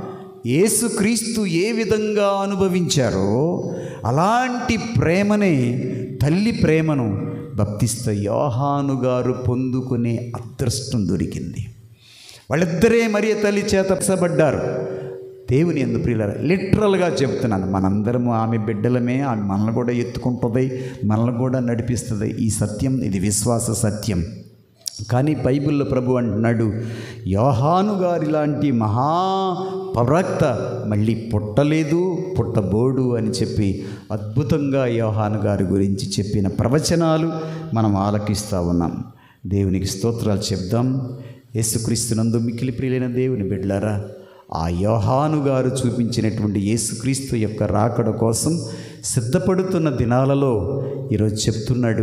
యేసుక్రీస్తు ఏ విధంగా అనుభవించారో అలాంటి ప్రేమనే తల్లి ప్రేమను బప్తిస్త యోహాను గారు పొందుకునే అదృష్టం దొరికింది వాళ్ళిద్దరే మరియ తల్లి చేత పసబడ్డారు దేవుని ఎందు ప్రియుల లిటరల్గా చెప్తున్నాను మనందరము ఆమె బిడ్డలమే ఆమె మనల్ని కూడా ఎత్తుకుంటుంది మనల్ని కూడా నడిపిస్తుంది ఈ సత్యం ఇది విశ్వాస సత్యం కానీ బైబిల్లో ప్రభు అంటున్నాడు యోహాను గారి లాంటి మహా ప్రవక్త మళ్ళీ పుట్టలేదు పుట్టబోడు అని చెప్పి అద్భుతంగా యోహాను గారి గురించి చెప్పిన ప్రవచనాలు మనం ఆలకిస్తూ ఉన్నాం దేవునికి స్తోత్రాలు చెప్దాం యేసుక్రీస్తునందు మిక్కిలి ప్రియులైన దేవుని బిడ్డలారా ఆ యోహాను గారు చూపించినటువంటి యేసుక్రీస్తు యొక్క రాకడ కోసం సిద్ధపడుతున్న దినాలలో ఈరోజు చెప్తున్నాడు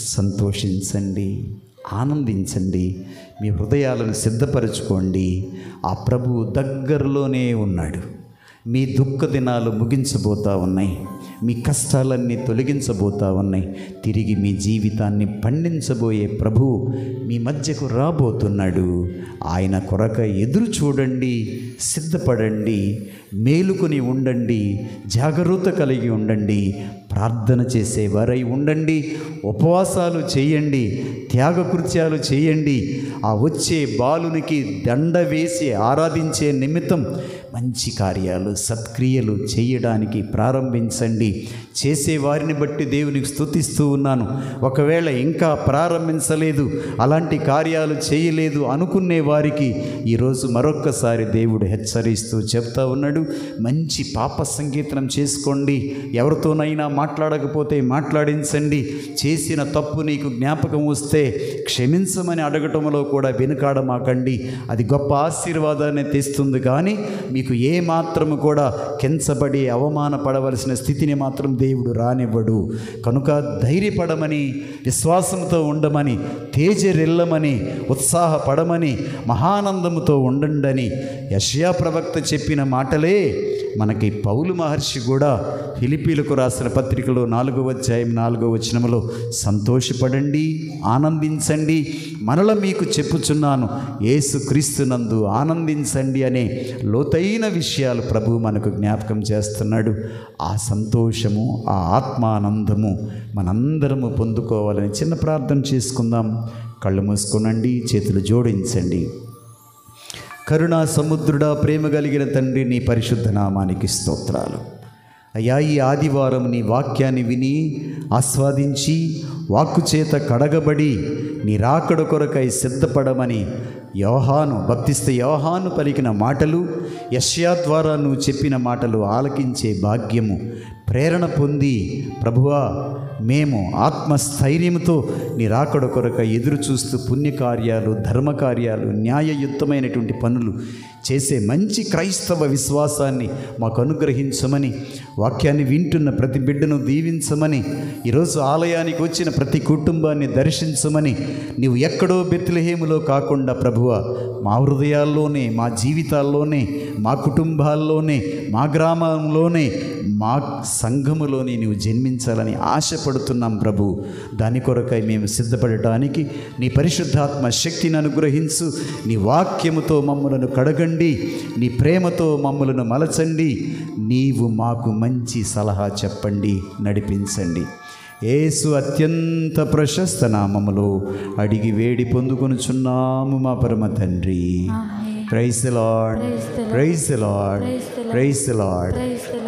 సంతోషించండి ఆనందించండి మీ హృదయాలను సిద్ధపరచుకోండి ఆ ప్రభువు దగ్గరలోనే ఉన్నాడు మీ దుఃఖ దినాలు ముగించబోతా ఉన్నాయి మీ కష్టాలన్నీ తొలగించబోతా ఉన్నాయి తిరిగి మీ జీవితాన్ని పండించబోయే ప్రభువు మీ మధ్యకు రాబోతున్నాడు ఆయన కొరక ఎదురు చూడండి సిద్ధపడండి మేలుకొని ఉండండి జాగరూకత కలిగి ఉండండి ప్రార్థన చేసేవారై ఉండండి ఉపవాసాలు చేయండి త్యాగకృత్యాలు చేయండి ఆ వచ్చే బాలునికి దండ వేసి ఆరాధించే నిమిత్తం మంచి కార్యాలు సత్క్రియలు చేయడానికి ప్రారంభించండి చేసేవారిని బట్టి దేవునికి స్తుతిస్తూ ఉన్నాను ఒకవేళ ఇంకా ప్రారంభించలేదు అలాంటి కార్యాలు చేయలేదు అనుకునే వారికి ఈరోజు మరొక్కసారి దేవుడు హెచ్చరిస్తూ చెప్తా ఉన్నాడు మంచి పాప సంకీర్తనం చేసుకోండి ఎవరితోనైనా మాట్లాడకపోతే మాట్లాడించండి చేసిన తప్పు నీకు జ్ఞాపకం వస్తే క్షమించమని అడగటంలో కూడా వెనుకాడమాకండి అది గొప్ప ఆశీర్వాదాన్ని తెస్తుంది కానీ మీకు ఏ మాత్రము కూడా కించబడి అవమానపడవలసిన స్థితిని మాత్రం దేవుడు రానివ్వడు కనుక ధైర్యపడమని విశ్వాసంతో ఉండమని తేజరెల్లమని ఉత్సాహపడమని మహానందముతో ఉండండి యష్యా ప్రవక్త చెప్పిన మాటలే మనకి పౌలు మహర్షి కూడా ఫిలిపీలకు రాసిన పత్రికలో నాలుగో అధ్యాయం నాలుగో వచనములో సంతోషపడండి ఆనందించండి మనల మీకు చెప్పుచున్నాను యేసు క్రీస్తునందు ఆనందించండి అనే లోతైన విషయాలు ప్రభు మనకు జ్ఞాపకం చేస్తున్నాడు ఆ సంతోషము ఆ ఆత్మానందము మనందరము పొందుకోవాలని చిన్న ప్రార్థన చేసుకుందాం కళ్ళు మూసుకోనండి చేతులు జోడించండి కరుణా సముద్రుడా ప్రేమ కలిగిన తండ్రి నీ పరిశుద్ధ నామానికి స్తోత్రాలు అయ్యా ఈ ఆదివారం నీ వాక్యాన్ని విని ఆస్వాదించి వాక్కు చేత కడగబడి నీ రాకడ కొరకై సిద్ధపడమని యోహాను భక్తిస్థ యోహాను పలికిన మాటలు యష్యా ద్వారా నువ్వు చెప్పిన మాటలు ఆలకించే భాగ్యము ప్రేరణ పొంది ప్రభువా మేము ఆత్మస్థైర్యంతో నీ రాకడ కొరక ఎదురు చూస్తూ పుణ్యకార్యాలు ధర్మకార్యాలు న్యాయయుక్తమైనటువంటి పనులు చేసే మంచి క్రైస్తవ విశ్వాసాన్ని మాకు అనుగ్రహించమని వాక్యాన్ని వింటున్న ప్రతి బిడ్డను దీవించమని ఈరోజు ఆలయానికి వచ్చిన ప్రతి కుటుంబాన్ని దర్శించమని నీవు ఎక్కడో బెత్లహేములో కాకుండా ప్రభువ మా హృదయాల్లోనే మా జీవితాల్లోనే మా కుటుంబాల్లోనే మా గ్రామంలోనే మా సంఘములోనే నీవు జన్మించాలని ఆశపడుతున్నాం ప్రభు దాని కొరకై మేము సిద్ధపడటానికి నీ పరిశుద్ధాత్మ శక్తిని అనుగ్రహించు నీ వాక్యముతో మమ్మలను కడగండి నీ ప్రేమతో మమ్మలను మలచండి నీవు మాకు మంచి సలహా చెప్పండి నడిపించండి యేసు అత్యంత ప్రశస్త నామములో అడిగి వేడి పొందుకొనుచున్నాము మా పరమ తండ్రి praise Lord praise Lord praise Lord Praise the Lord.